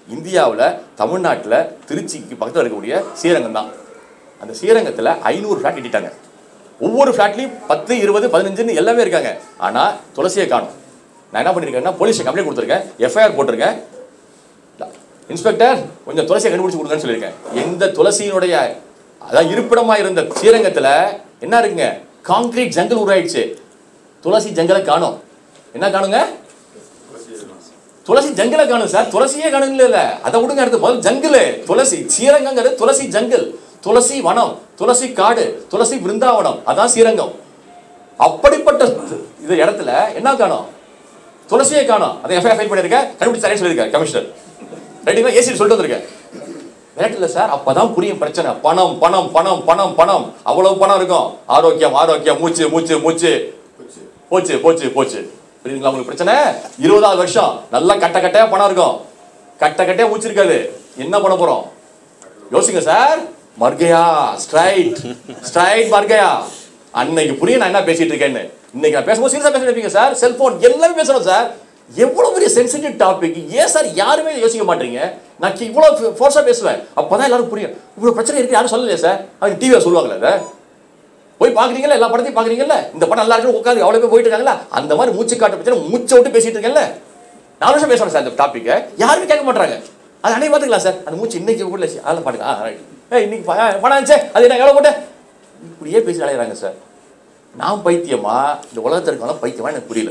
இந்தியாவில் தமிழ்நாட்டில் திருச்சிக்கு பக்கத்தில் இருக்கக்கூடிய ஸ்ரீரங்கம் தான் அந்த ஸ்ரீரங்கத்தில் ஐநூறு ஃப்ளாட் கட்டிட்டாங்க ஒவ்வொரு ஃப்ளாட்லையும் பத்து இருபது பதினஞ்சுன்னு எல்லாமே இருக்காங்க ஆனால் துளசியை காணும் நான் என்ன பண்ணியிருக்கேன்னா போலீஸ் கம்ப்ளைண்ட் கொடுத்துருக்கேன் எஃப்ஐஆர் போட்டிருக்கேன் இன்ஸ்பெக்டர் கொஞ்சம் துளசியை கண்டுபிடிச்சு கொடுங்கன்னு சொல்லியிருக்கேன் எந்த துளசியினுடைய அதான் இருப்பிடமா இருந்த ஸ்ரீரங்கத்தில் என்ன இருக்குங்க கான்கிரீட் ஜங்கல் உருவாயிடுச்சு துளசி ஜங்கலை காணும் என்ன காணுங்க துளசி ஜங்கலை காணும் சார் துளசியே காணும் இல்ல இல்ல அதை விடுங்க அடுத்து முதல் ஜங்கிள் துளசி ஸ்ரீரங்கங்கிறது துளசி ஜங்கிள் துளசி வனம் துளசி காடு துளசி பிருந்தாவனம் அதான் ஸ்ரீரங்கம் அப்படிப்பட்ட இது இடத்துல என்ன காணும் துளசியே காணும் அதை எஃப்ஐஆர் ஃபைல் பண்ணியிருக்கேன் கண்டுபிடிச்சு சரியா சொல்லியிருக்கேன் கமிஷனர் ரைட்டுங்களா ஏசி சொல்லிட்டு வந்திருக்கேன் ரேட்டில் சார் அப்பதான் புரியும் பிரச்சனை பணம் பணம் பணம் பணம் பணம் அவ்வளவு பணம் இருக்கும் ஆரோக்கியம் ஆரோக்கியம் மூச்சு மூச்சு மூச்சு போச்சு போச்சு போச்சு புரியுதுங்களா உங்களுக்கு பிரச்சனை இருபதாவது வருஷம் நல்லா கட்ட கட்டையா பணம் இருக்கும் கட்ட கட்டையா மூச்சு இருக்காது என்ன பண்ண போறோம் யோசிங்க சார் மர்கையா ஸ்ட்ரைட் ஸ்ட்ரைட் மர்கையா அன்னைக்கு புரியும் நான் என்ன பேசிட்டு இருக்கேன்னு இன்னைக்கு நான் பேசும்போது சீரியஸா பேசிட்டு இருப்பீங்க சார் செல்போன் எல்லாமே பேசுறோம் சார் எவ்வளவு பெரிய சென்சிட்டிவ் டாபிக் ஏன் சார் யாருமே யோசிக்க மாட்டீங்க நான் கி- இவ்வளவு ஃபோர்ஸா பேசுவேன் அப்பதான் எல்லாரும் புரியும் இவ்வளவு பிரச்சனை இருக்கு யாரும் சொல்லலையே சார் அவங்க டிவியை சொல்லுவாங்களே அதை போய் பாக்குறீங்கல்ல எல்லா படத்தையும் பாக்குறீங்கல்ல இந்த படம் நல்லா இருக்கு உட்காந்து அவ்வளவு பேர் போயிட்டு இருக்காங்களா அந்த மாதிரி மூச்சு காட்ட பிரச்சனை மூச்சை விட்டு பேசிட்டு இருக்கேன்ல நாலு வருஷம் பேசுறேன் சார் இந்த டாபிக்கை யாருமே கேட்க மாட்டாங்க அது அன்னைக்கு பார்த்துக்கலாம் சார் அந்த மூச்சு இன்னைக்கு கூட அதில் பாடுங்க ஆ ரைட் ஏ இன்னைக்கு ப- ஆ, படம் இருந்துச்சே அது என்ன எவ்வளோ போட்டேன் இப்படியே பேசி அலையிறாங்க சார் நான் பைத்தியமா இந்த உலகத்தில் இருக்காலும் பைத்தியமா எனக்கு புரியல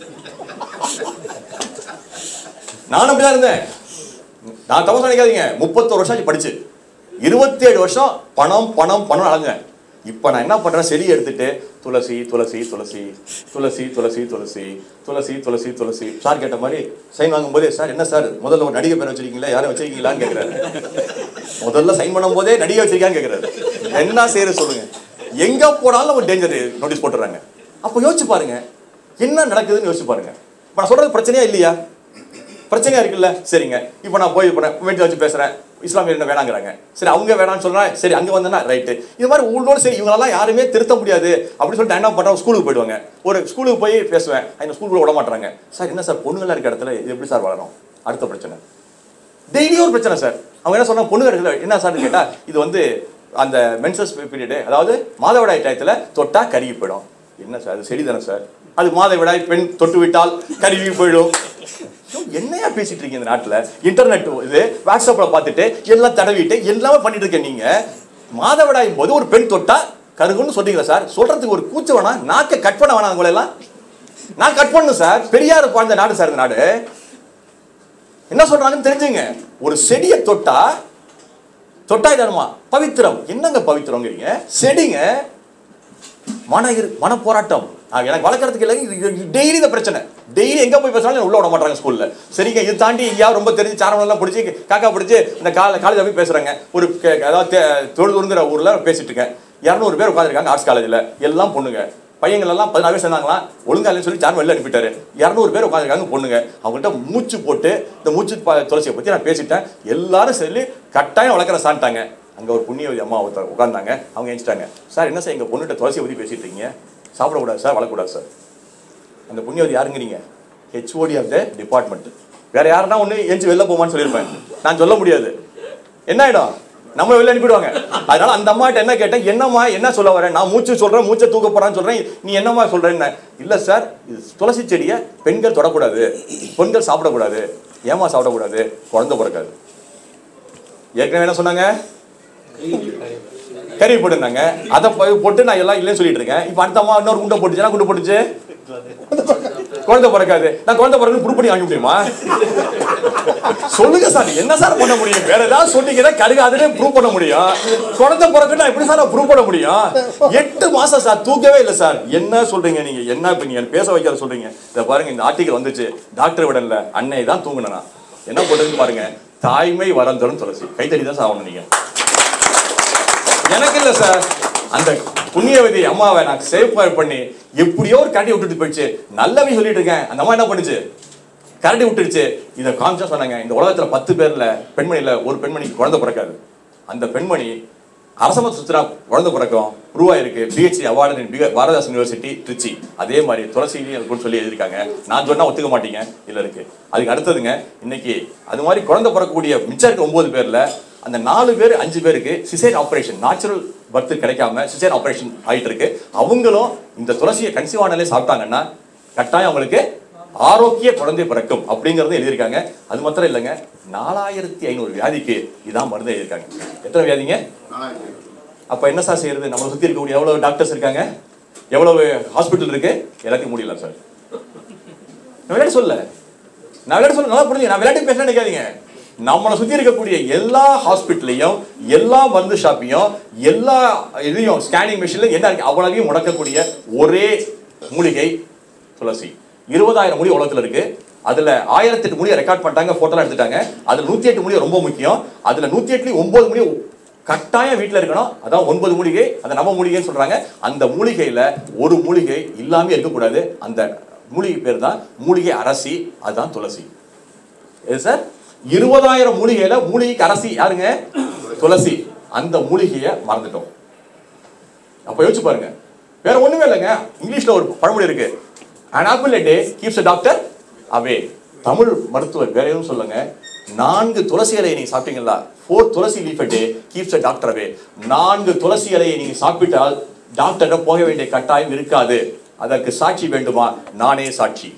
நானும் அப்படிதான் இருந்தேன் நான் தவறு நினைக்காதீங்க முப்பத்தோரு வருஷம் ஆச்சு படிச்சு இருபத்தேழு வருஷம் பணம் பணம் பணம் அலைஞ்சேன் இப்போ நான் என்ன பண்றேன் செடி எடுத்துட்டு துளசி துளசி துளசி துளசி துளசி துளசி துளசி துளசி துளசி சார் கேட்ட மாதிரி சைன் வாங்கும்போதே சார் என்ன சார் முதல்ல ஒரு நடிகை பேர் வச்சிருக்கீங்களா யாரும் வச்சிருக்கீங்களான்னு கேட்குறாரு முதல்ல சைன் பண்ணும்போதே நடிகை வச்சிருக்கான்னு கேட்குறாரு என்ன செய்யறது சொல்லுங்க எங்க போனாலும் ஒரு டேஞ்சர் நோட்டீஸ் போட்டுறாங்க அப்போ யோசிச்சு பாருங்க என்ன நடக்குதுன்னு யோசிச்சு பாருங்க இப்போ நான் சொல்றது பிரச்சனையா இல்லையா பிரச்சனையா இருக்குல்ல சரிங்க இப்போ நான் போய் போறேன் வீட்டில் வச்சு பேசுறேன் இஸ்லாமியர் என்ன வேணாங்கிறாங்க சரி அவங்க வேணாம்னு சொல்றேன் சரி அங்க வந்தேன்னா ரைட்டு இது மாதிரி உள்ளோடு சரி இவங்களெல்லாம் யாருமே திருத்த முடியாது அப்படின்னு சொல்லிட்டு நான் என்ன பண்றேன் ஸ்கூலுக்கு போயிடுவாங்க ஒரு ஸ்கூலுக்கு போய் பேசுவேன் அந்த ஸ்கூலுக்குள்ள விட மாட்டாங்க சார் என்ன சார் பொண்ணுங்களா இருக்க இடத்துல இது எப்படி சார் வளரும் அடுத்த பிரச்சனை டெய்லியும் ஒரு பிரச்சனை சார் அவங்க என்ன சொன்னா பொண்ணு இடத்துல என்ன சார்னு கேட்டா இது வந்து அந்த மென்சஸ் பீரியடு அதாவது மாதவிடாய் டயத்துல தொட்டா கருகி போயிடும் என்ன சார் அது செடி தானே சார் அது மாதவிடாய் பெண் தொட்டு விட்டால் கருகி போயிடும் ஐயோ, என்னையா பேசிட்டு இருக்கீங்க இந்த நாட்டுல இன்டர்நெட் இது வாட்ஸ்அப்ல பார்த்துட்டு எல்லாம் தடவிட்டு எல்லாமே பண்ணிட்டு இருக்கேன் நீங்க மாதவிடாய் போது ஒரு பெண் தொட்டா கருகுன்னு சொல்றீங்களா சார் சொல்றதுக்கு ஒரு கூச்ச வேணாம் நாக்க கட் பண்ண வேணாம் உங்களை எல்லாம் நான் கட் பண்ணணும் சார் பெரியார் வாழ்ந்த நாடு சார் இந்த நாடு என்ன சொல்றாங்கன்னு தெரிஞ்சுங்க ஒரு செடியை தொட்டா தொட்டாய் தருமா பவித்திரம் என்னங்க பவித்திரங்கிறீங்க செடிங்க மன இரு மன போராட்டம் ஆ, எனக்கு வளர்க்கறதுக்கு இல்லை இது டெய்லி இந்த பிரச்சனை டெய்லி எங்க போய் பேசினாலும் என்னை உள்ள விட மாட்டாங்க ஸ்கூல்ல சரிங்க இது தாண்டி எங்கேயாவது ரொம்ப தெரிஞ்சு சாரம் எல்லாம் பிடிச்சி காக்கா பிடிச்சி இந்த கால காலேஜ் போய் பேசுறாங்க ஒரு கே- அதாவது தே- தொழுதுங்கிற ஊர்ல பேசிட்டு இருக்கேன் இரநூறு பேர் உட்காந்துருக்காங்க ஆர்ட்ஸ் காலேஜ்ல எல்லாம் பொண்ணுங்க பையங்கள் எல்லாம் பதினாறு பேர் சேர்ந்தாங்களாம் ஒழுங்கா இல்லைன்னு சொல்லி சார் வெளில அனுப்பிட்டாரு இரநூறு பேர் உட்காந்துருக்காங்க பொண்ணுங்க அவங்கள்ட்ட மூச்சு போட்டு இந்த மூச்சு ப- துளசியை பத்தி நான் பேசிட்டேன் எல்லாரும் சொல்லி கட்டாயம் வளர்க்குற சான்ட்டாங்க அங்க ஒரு புண்ணியவதி அம்மா ஒருத்தர் உட்காந்தாங்க அவங்க எழுந்துட்டாங்க சார் என்ன சார் எங்க பொண்ணுகிட்ட துளசியை பத்தி பேசிட்டு இருக்கீங்க சாப்பிடக்கூடாது சார் வளரக்கூடாது சார் அந்த புண்ணியவதி யாருங்கிறீங்க ஹெச்ஓடி ஆஃப் த டிபார்ட்மெண்ட் வேற யாருன்னா ஒன்று எஞ்சி வெளில போமான்னு சொல்லியிருப்பேன் நான் சொல்ல முடியாது என்ன ஆயிடும் நம்ம வெளில அனுப்பிடுவாங்க அதனால அந்த அம்மாட்ட என்ன கேட்டேன் என்னம்மா என்ன சொல்ல வரேன் நான் மூச்சு சொல்றேன் மூச்சை தூக்க போறான்னு சொல்றேன் நீ என்னம்மா சொல்றேன்னு இல்ல சார் இது துளசி செடியை பெண்கள் தொடக்கூடாது பெண்கள் சாப்பிடக்கூடாது ஏமா சாப்பிடக்கூடாது குழந்தை பிறக்காது ஏற்கனவே என்ன சொன்னாங்க கறி போட்டுருந்தாங்க அதை போய் போட்டு நான் எல்லாம் இல்லைன்னு சொல்லிட்டு இருக்கேன் இப்போ அடுத்த அம்மா இன்னொரு குண்டை போட்டுச்சுன்னா குண்டு போட்டுச்சு குழந்தை பிறக்காது நான் குழந்தை பிறகு ப்ரூவ் பண்ணி வாங்க முடியுமா சொல்லுங்க சார் என்ன சார் பண்ண முடியும் வேற ஏதாவது சொன்னீங்கன்னா கருகாதுன்னு ப்ரூவ் பண்ண முடியும் குழந்தை பிறகு நான் எப்படி சார் ப்ரூவ் பண்ண முடியும் எட்டு மாசம் சார் தூக்கவே இல்லை சார் என்ன சொல்றீங்க நீங்க என்ன இப்ப நீங்க பேச வைக்கிற சொல்றீங்க இதை பாருங்க இந்த ஆர்டிகல் வந்துச்சு டாக்டர் விடல அன்னை தான் தூங்கினா நான் என்ன போட்டுன்னு பாருங்க தாய்மை வரம் தரும் துளசி கைத்தடி தான் சாகணும் நீங்க எனக்கு இல்ல சார் அந்த புண்ணியவதி அம்மாவை நான் சேவ் பண்ணி எப்படியோ ஒரு கரண்டி விட்டுட்டு போயிடுச்சு நல்லவே சொல்லிட்டு இருக்கேன் அந்த அம்மா என்ன பண்ணுச்சு கரண்டி விட்டுடுச்சு இதை காமிச்சா சொன்னாங்க இந்த உலகத்துல பத்து பேர்ல பெண்மணியில ஒரு பெண்மணிக்கு குழந்தை பிறக்காது அந்த பெண்மணி அரசம சுற்றுலா குழந்தை பிறக்கும் உருவாயிருக்கு பிஹெச்டி அவார்டு இன் பாரதாஸ் யூனிவர்சிட்டி திருச்சி அதே மாதிரி துளசிலையும் இருக்குன்னு சொல்லி எழுதியிருக்காங்க நான் சொன்னா ஒத்துக்க மாட்டீங்க இதுல இருக்கு அதுக்கு அடுத்ததுங்க இன்னைக்கு அது மாதிரி குழந்தை பிறக்கக்கூடிய மிச்சம் இருக்க ஒன்பது பேர்ல அந்த நாலு பேர் அஞ்சு பேருக்கு சிசேர் ஆபரேஷன் நேச்சுரல் பர்த் கிடைக்காம சிசேர் ஆபரேஷன் ஆயிட்டு இருக்கு அவங்களும் இந்த துளசியை கன்சீவானலே சாப்பிட்டாங்கன்னா கட்டாயம் அவங்களுக்கு ஆரோக்கிய குழந்தை பிறக்கும் அப்படிங்கறது எழுதியிருக்காங்க அது மாத்திரம் இல்லைங்க நாலாயிரத்தி ஐநூறு வியாதிக்கு இதான் மருந்து எழுதியிருக்காங்க எத்தனை வியாதிங்க அப்ப என்ன சார் செய்யறது நம்மளை சுத்தி இருக்கக்கூடிய எவ்வளவு டாக்டர்ஸ் இருக்காங்க எவ்வளவு ஹாஸ்பிட்டல் இருக்கு எல்லாத்தையும் முடியல சார் நான் விளையாட்டு சொல்ல நான் விளையாட்டு சொல்ல நல்லா புரிஞ்சுங்க நான் விளையாட்டு பேச நினைக்காதீங்க நம்மளை சுத்தி இருக்கக்கூடிய எல்லா ஹாஸ்பிட்டலையும் எல்லா மருந்து ஷாப்பையும் எல்லா இதையும் ஸ்கேனிங் மிஷின்ல என்ன இருக்கு அவ்வளவையும் முடக்கக்கூடிய ஒரே மூலிகை துளசி இருபதாயிரம் மூலிகை உலகத்துல இருக்கு அதுல ஆயிரத்தி எட்டு மூலிகை ரெக்கார்ட் பண்ணிட்டாங்க போட்டோலாம் எடுத்துட்டாங்க அதுல நூத்தி எட்டு மூலிகை ரொம்ப முக்கியம் அதுல நூத்தி எட்டுலயும் ஒன்பது மூலிகை கட்டாயம் வீட்ல இருக்கணும் அதான் ஒன்பது மூலிகை அந்த நவ மூலிகைன்னு சொல்றாங்க அந்த மூலிகையில ஒரு மூலிகை இல்லாம இருக்கக்கூடாது அந்த மூலிகை பேர் தான் மூலிகை அரசி அதுதான் துளசி எது சார் இருபதாயிரம் மூலிகையில மூலிகைக்கு அரசி யாருங்க துளசி அந்த மூலிகையை மறந்துட்டோம் அப்ப யோசிச்சு பாருங்க வேற ஒண்ணுமே இல்லைங்க இங்கிலீஷ்ல ஒரு பழமொழி இருக்கு an apple a day keeps a doctor away Tamil மருத்துவர் வேற எதுவும் சொல்லுங்க நான்கு துளசி இலையை நீங்க சாப்பிட்டீங்களா four tulsi leaf a day keeps a doctor away நான்கு துளசி இலையை நீங்க சாப்பிட்டால் டாக்டரிடம் போக வேண்டிய கட்டாயம் இருக்காது அதற்கு சாட்சி வேண்டுமா நானே சாட்சி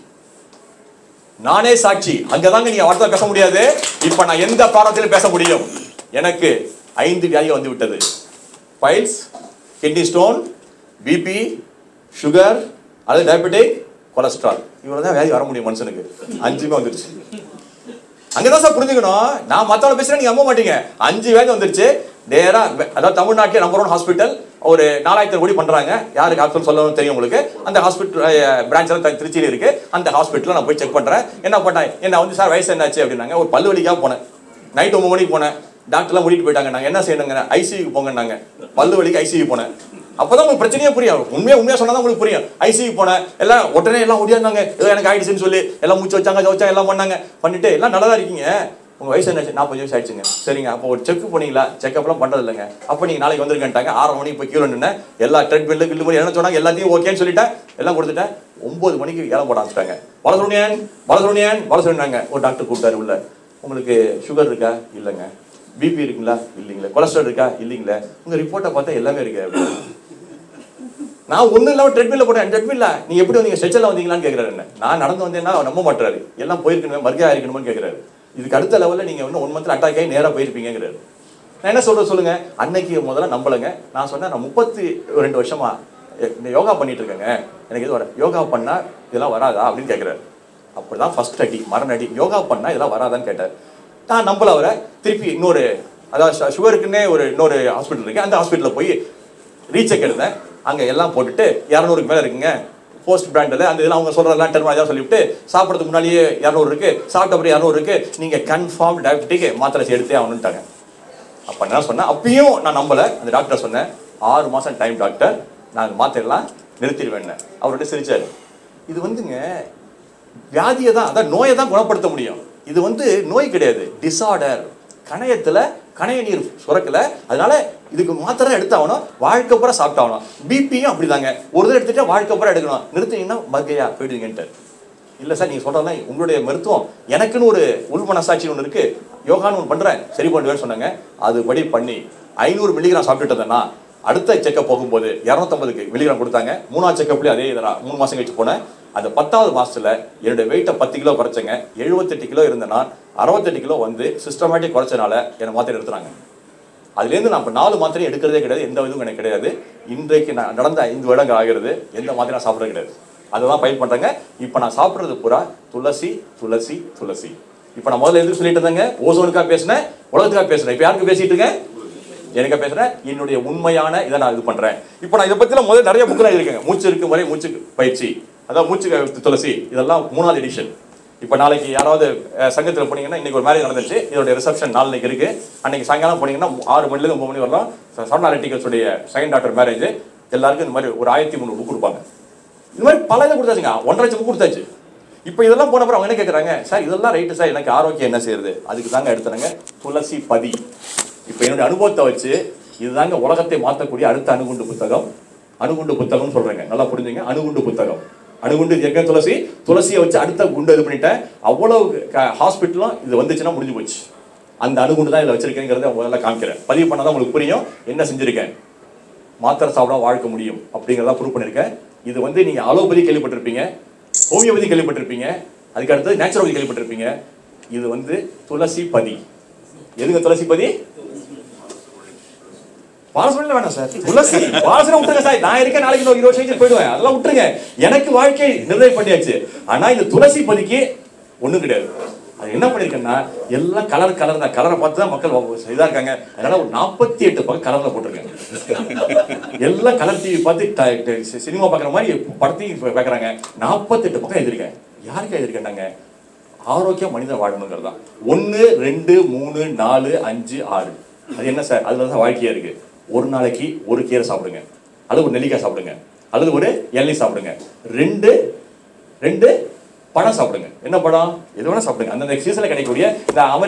நானே சாட்சி அங்கதாங்க நீங்க வார்த்தை பேச முடியாது இப்ப நான் எந்த பாடத்திலும் பேச முடியும் எனக்கு ஐந்து வியாதி வந்து விட்டது piles kidney stone BP sugar அல்லது டயபெட்டிக் கொலஸ்ட்ரால் இவ்வளவு தான் வியாதி வர முடியும் மனுஷனுக்கு அஞ்சுமே வந்துருச்சு அங்கதான் சார் புரிஞ்சுக்கணும் நான் மத்தவங்க பேசுறேன் நீங்க நம்ப மாட்டீங்க அஞ்சு வியாதி வந்துருச்சு நேரா அதாவது தமிழ்நாட்டிலே நம்பர் ஒன் ஹாஸ்பிட்டல் ஒரு நாலாயிரத்தி கோடி பண்றாங்க யாருக்கு ஹாஸ்பிட்டல் சொல்லணும் தெரியும் உங்களுக்கு அந்த ஹாஸ்பிட்டல் பிரான்ச்ல திருச்சியில் இருக்கு அந்த ஹாஸ்பிட்டலில் நான் போய் செக் பண்றேன் என்ன பண்ணேன் என்ன வந்து சார் வயசு என்னாச்சு அப்படின்னாங்க ஒரு பல்லு வலிக்காக போனேன் நைட் ஒன்பது மணிக்கு போனேன் டாக்டர்லாம் கூட்டிட்டு போயிட்டாங்க நாங்க என்ன செய்யணுங்க ஐசியூக்கு போங்கன்னாங்க பல்லு வலிக்கு ஐசியூ போனேன் அப்பதான் உங்களுக்கு பிரச்சனையே புரியும் உண்மையா உண்மையா சொன்னா தான் உங்களுக்கு புரியும் ஐசியூ போனேன் எல்லாம் உடனே எல்லாம் ஓடியாந்தாங்க ஏதோ எனக்கு ஆயிடுச்சுன்னு சொல்லி எல்லாம் மூச்சு வச்சாங்க இதை வச்சாங்க எல்லாம் பண்ணாங்க பண்ணிட்டு எல்லாம் நல்லா தான் இருக்கீங்க உங்க வயசு என்னாச்சு நாற்பது வயசு ஆயிடுச்சுங்க சரிங்க அப்போ ஒரு செக் பண்ணீங்களா செக்அப்லாம் பண்றது இல்லைங்க அப்போ நீங்க நாளைக்கு வந்திருக்கேன்ட்டாங்க ஆறு மணிக்கு போய் கீழே நின்று எல்லா ட்ரெட்மில்லு கில்லு மாதிரி என்ன சொன்னாங்க எல்லாத்தையும் ஓகேன்னு சொல்லிட்டேன் எல்லாம் கொடுத்துட்டேன் ஒன்பது மணிக்கு ஏலம் போட ஆரம்பிச்சிட்டாங்க வளசுரணியன் வளசுரணியன் வளசுரணினாங்க ஒரு டாக்டர் கூப்பிட்டாரு உள்ள உங்களுக்கு சுகர் இருக்கா இல்லைங்க பிபி இருக்குங்களா இல்லைங்களா கொலஸ்ட்ரால் இருக்கா இல்லைங்களா உங்க ரிப்போர்ட்டை பார்த்தா எல்லாமே இருக்கு அப்படின்னு. நான் ஒன்றும் இல்லாமல் ட்ரெட்மில்ல போட்டேன் ட்ரெட்மில்ல நீங்க எப்படி வந்தீங்க ஸ்ட்ரெச்சரில் வந்தீங்களான்னு கேட்குறாரு என்ன நான் நடந்து வந்தேன்னா அவர் நம்ப மாட்டாரு எல்லாம் போயிருக்கணும் மர்க்கையா இருக்கணும்னு கேட்குறாரு இதுக்கு அடுத்த லெவலில் நீங்க இன்னும் ஒன் மந்த்ல அட்டாக் ஆகி நேராக போயிருப்பீங்கிறாரு நான் என்ன சொல்றது சொல்லுங்க அன்னைக்கு முதல்ல நம்பலைங்க நான் சொன்னேன் நான் முப்பத்தி ரெண்டு வருஷமா எ- இந்த யோகா பண்ணிட்டு இருக்கேங்க எனக்கு இது வர யோகா பண்ணா இதெல்லாம் வராதா அப்படின்னு கேட்குறாரு அப்படிதான் ஃபர்ஸ்ட் அடி மரண அடி யோகா பண்ணா இதெல்லாம் வராதான்னு கேட்டார் நான் நம்பல அவரை திருப்பி இன்னொரு அதாவது சு- சுகருக்குன்னே ஒரு இன்னொரு ஹாஸ்பிட்டல் இருக்கு அந்த ஹாஸ்பிட்டலில் போய் ரீசெக் எடுத்தேன் அங்கே எல்லாம் போட்டுட்டு இரநூறுக்கு மேலே இருக்குங்க போஸ்ட் பிராண்டில் அந்த இதெல்லாம் அவங்க சொல்கிறதெல்லாம் டெர்மா ஏதாவது சொல்லிவிட்டு சாப்பிட்றதுக்கு முன்னாடியே இரநூறு இருக்கு சாப்பிட்ட அப்புறம் இரநூறு இருக்கு நீங்கள் கன்ஃபார்ம் டயபெட்டிக் மாத்திரை எடுத்தே ஆகணுன்ட்டாங்க அப்போ என்ன சொன்னேன் அப்பயும் நான் நம்பலை அந்த டாக்டர் சொன்னேன் ஆறு மாதம் டைம் டாக்டர் நான் அந்த மாத்திரைலாம் நிறுத்திடுவேன் அவர்கிட்ட சிரிச்சாரு இது வந்துங்க வியாதியை தான் அதான் நோயை தான் குணப்படுத்த முடியும் இது வந்து நோய் கிடையாது டிசார்டர் கணையத்துல கணைய நீர் சுரக்கல அதனால இதுக்கு மாத்திரை எடுத்தாகணும் வாழ்க்கை பூரா சாப்பிட்டாகணும் பிபியும் அப்படிதாங்க ஒரு தடவை எடுத்துட்டா வாழ்க்கை பூரா எடுக்கணும் நிறுத்தினீங்கன்னா மர்க்கையா போயிடுவீங்கன்ட்டு இல்ல சார் நீங்க சொல்றதெல்லாம் உங்களுடைய மருத்துவம் எனக்குன்னு ஒரு உள் மனசாட்சி ஒன்று இருக்கு யோகான்னு ஒன்று பண்றேன் சரி பண்ணுவேன்னு சொன்னாங்க அதுபடி பண்ணி ஐநூறு மில்லிகிராம் சாப்பிட்டுட்டேன்னா அடுத்த செக்கப் போகும்போது இரநூத்தம்பதுக்கு மில்லிகிராம் கொடுத்தாங்க மூணாவது செக்கப்லேயும் அதே இதெல்லாம் மூணு மாசம் கழிச்சு போனேன் அந்த பத்தாவது மாசத்துல என்னுடைய வெயிட்டை பத்து கிலோ குறைச்சேங்க எழுபத்தெட்டு கிலோ இருந்த நான் அறுபத்தெட்டு கிலோ வந்து சிஸ்டமேட்டிக் குறைச்சனால என்னை மாத்திரை எடுத்துறாங்க அதுலேருந்து நான் இப்போ நாலு மாத்திரையும் எடுக்கிறதே கிடையாது எந்த இதுவும் எனக்கு கிடையாது இன்றைக்கு நான் நடந்த ஐந்து வருடங்கள் ஆகிறது எந்த மாத்திரை நான் சாப்பிட்றது கிடையாது அதுதான் பயிர் பண்ணுறேங்க இப்போ நான் சாப்பிட்றது பூரா துளசி துளசி துளசி இப்போ நான் முதல்ல எதுக்கு சொல்லிட்டு இருந்தேங்க ஓசோனுக்காக பேசினேன் உலகத்துக்காக பேசுனேன் இப்போ யாருக்கு பேசிட்டு இருக்கேன் எனக்கா பேசுறேன் என்னுடைய உண்மையான இதை நான் இது பண்றேன் இப்போ நான் இதை பத்தில முதல்ல நிறைய புக்கில் இருக்கேங்க மூச்சு இருக்கும் வரை மூச்சு பயிற்சி அதாவது மூச்சு க- துளசி இதெல்லாம் மூணாவது எடிஷன் இப்போ நாளைக்கு யாராவது அஹ், சங்கத்துல போனீங்கன்னா இன்னைக்கு ஒரு மேரேஜ் நடந்துச்சு இதோட ரிசப்ஷன் நாளைக்கு இருக்கு அன்னைக்கு சாயங்காலம் போனீங்கன்னா ஆறு மணிலேருந்து ஒன்பது மணி வரலாம் சரணாலிட்டிகல்ஸ் உடைய செகண்ட் டாக்டர் மேரேஜ் எல்லாருக்கும் இந்த மாதிரி ஒரு ஆயிரத்தி முந்நூறு புக் கொடுப்பாங்க இந்த மாதிரி பல இதை கொடுத்தாச்சுங்க ஒன்றரை லட்சம் புக் கொடுத்தாச்சு இப்போ இதெல்லாம் போன அப்புறம் அவங்க என்ன கேட்குறாங்க சார் இதெல்லாம் ரைட்டு சார் எனக்கு ஆரோக்கியம் என்ன செய்யுது அதுக்கு தாங்க எடுத்துறாங்க துளசி பதி இப்போ என்னுடைய அனுபவத்தை வச்சு இதுதாங்க உலகத்தை மாற்றக்கூடிய அடுத்த அணுகுண்டு புத்தகம் அணுகுண்டு புத்தகம்னு சொல்றேங்க நல்லா புரிஞ்சுங்க அணுகுண்டு புத்தகம் அணுகுண்டு இது ஏற்கனவே துளசி துளசியை வச்சு அடுத்த குண்டு இது பண்ணிட்டேன் அவ்வளவு ஹாஸ்பிட்டலும் இது வந்துச்சுன்னா முடிஞ்சு போச்சு அந்த அணுகுண்டு தான் இதில் வச்சிருக்கேங்கிறத முதல்ல காமிக்கிறேன் பதிவு பண்ணாதான் உங்களுக்கு புரியும் என்ன செஞ்சிருக்கேன் மாத்திரை சாப்பிட வாழ்க்க முடியும் அப்படிங்கிறத ப்ரூவ் பண்ணியிருக்கேன் இது வந்து நீங்கள் அலோபதி கேள்விப்பட்டிருப்பீங்க ஹோமியோபதி கேள்விப்பட்டிருப்பீங்க அதுக்கு அடுத்தது நேச்சுரோபதி கேள்விப்பட்டிருப்பீங்க இது வந்து துளசி பதி எதுங்க துளசி பதி பாலசுமணியில் வேணாம் சார் துளசி பாலசுமணி விட்டுருங்க சார் நான் இருக்கேன் நாளைக்கு இன்னொரு இருபது வயசுக்கு போயிடுவேன் அதெல்லாம் விட்டுருங்க எனக்கு வாழ்க்கை நிர்ணயம் பண்ணியாச்சு ஆனா இந்த துளசி பதிக்கு ஒண்ணும் கிடையாது அது என்ன பண்ணிருக்கேன்னா எல்லாம் கலர் கலர் தான் கலரை பார்த்து தான் மக்கள் இதா இருக்காங்க அதனால ஒரு நாற்பத்தி எட்டு பக்கம் கலர்ல போட்டிருக்கேன் எல்லாம் கலர் டிவி பார்த்து ட- ட- சி- சினிமா பார்க்குற மாதிரி படத்தையும் பார்க்குறாங்க நாற்பத்தெட்டு பக்கம் எழுதிருக்கேன் யாருக்கு எழுதிருக்கேன்னாங்க ஆரோக்கிய மனிதன் வாழணுங்கிறது தான் ஒன்று ரெண்டு மூணு நாலு அஞ்சு ஆறு அது என்ன சார் அதுல தான் வாழ்க்கையா இருக்கு ஒரு நாளைக்கு ஒரு கீரை சாப்பிடுங்க அல்லது ஒரு நெல்லிக்காய் சாப்பிடுங்க அல்லது ஒரு இளநீ சாப்பிடுங்க ரெண்டு ரெண்டு பழம் சாப்பிடுங்க என்ன பழம் எது வேணா சாப்பிடுங்க அந்தந்த சீசனில் கிடைக்கக்கூடிய இந்த அமெரிக்க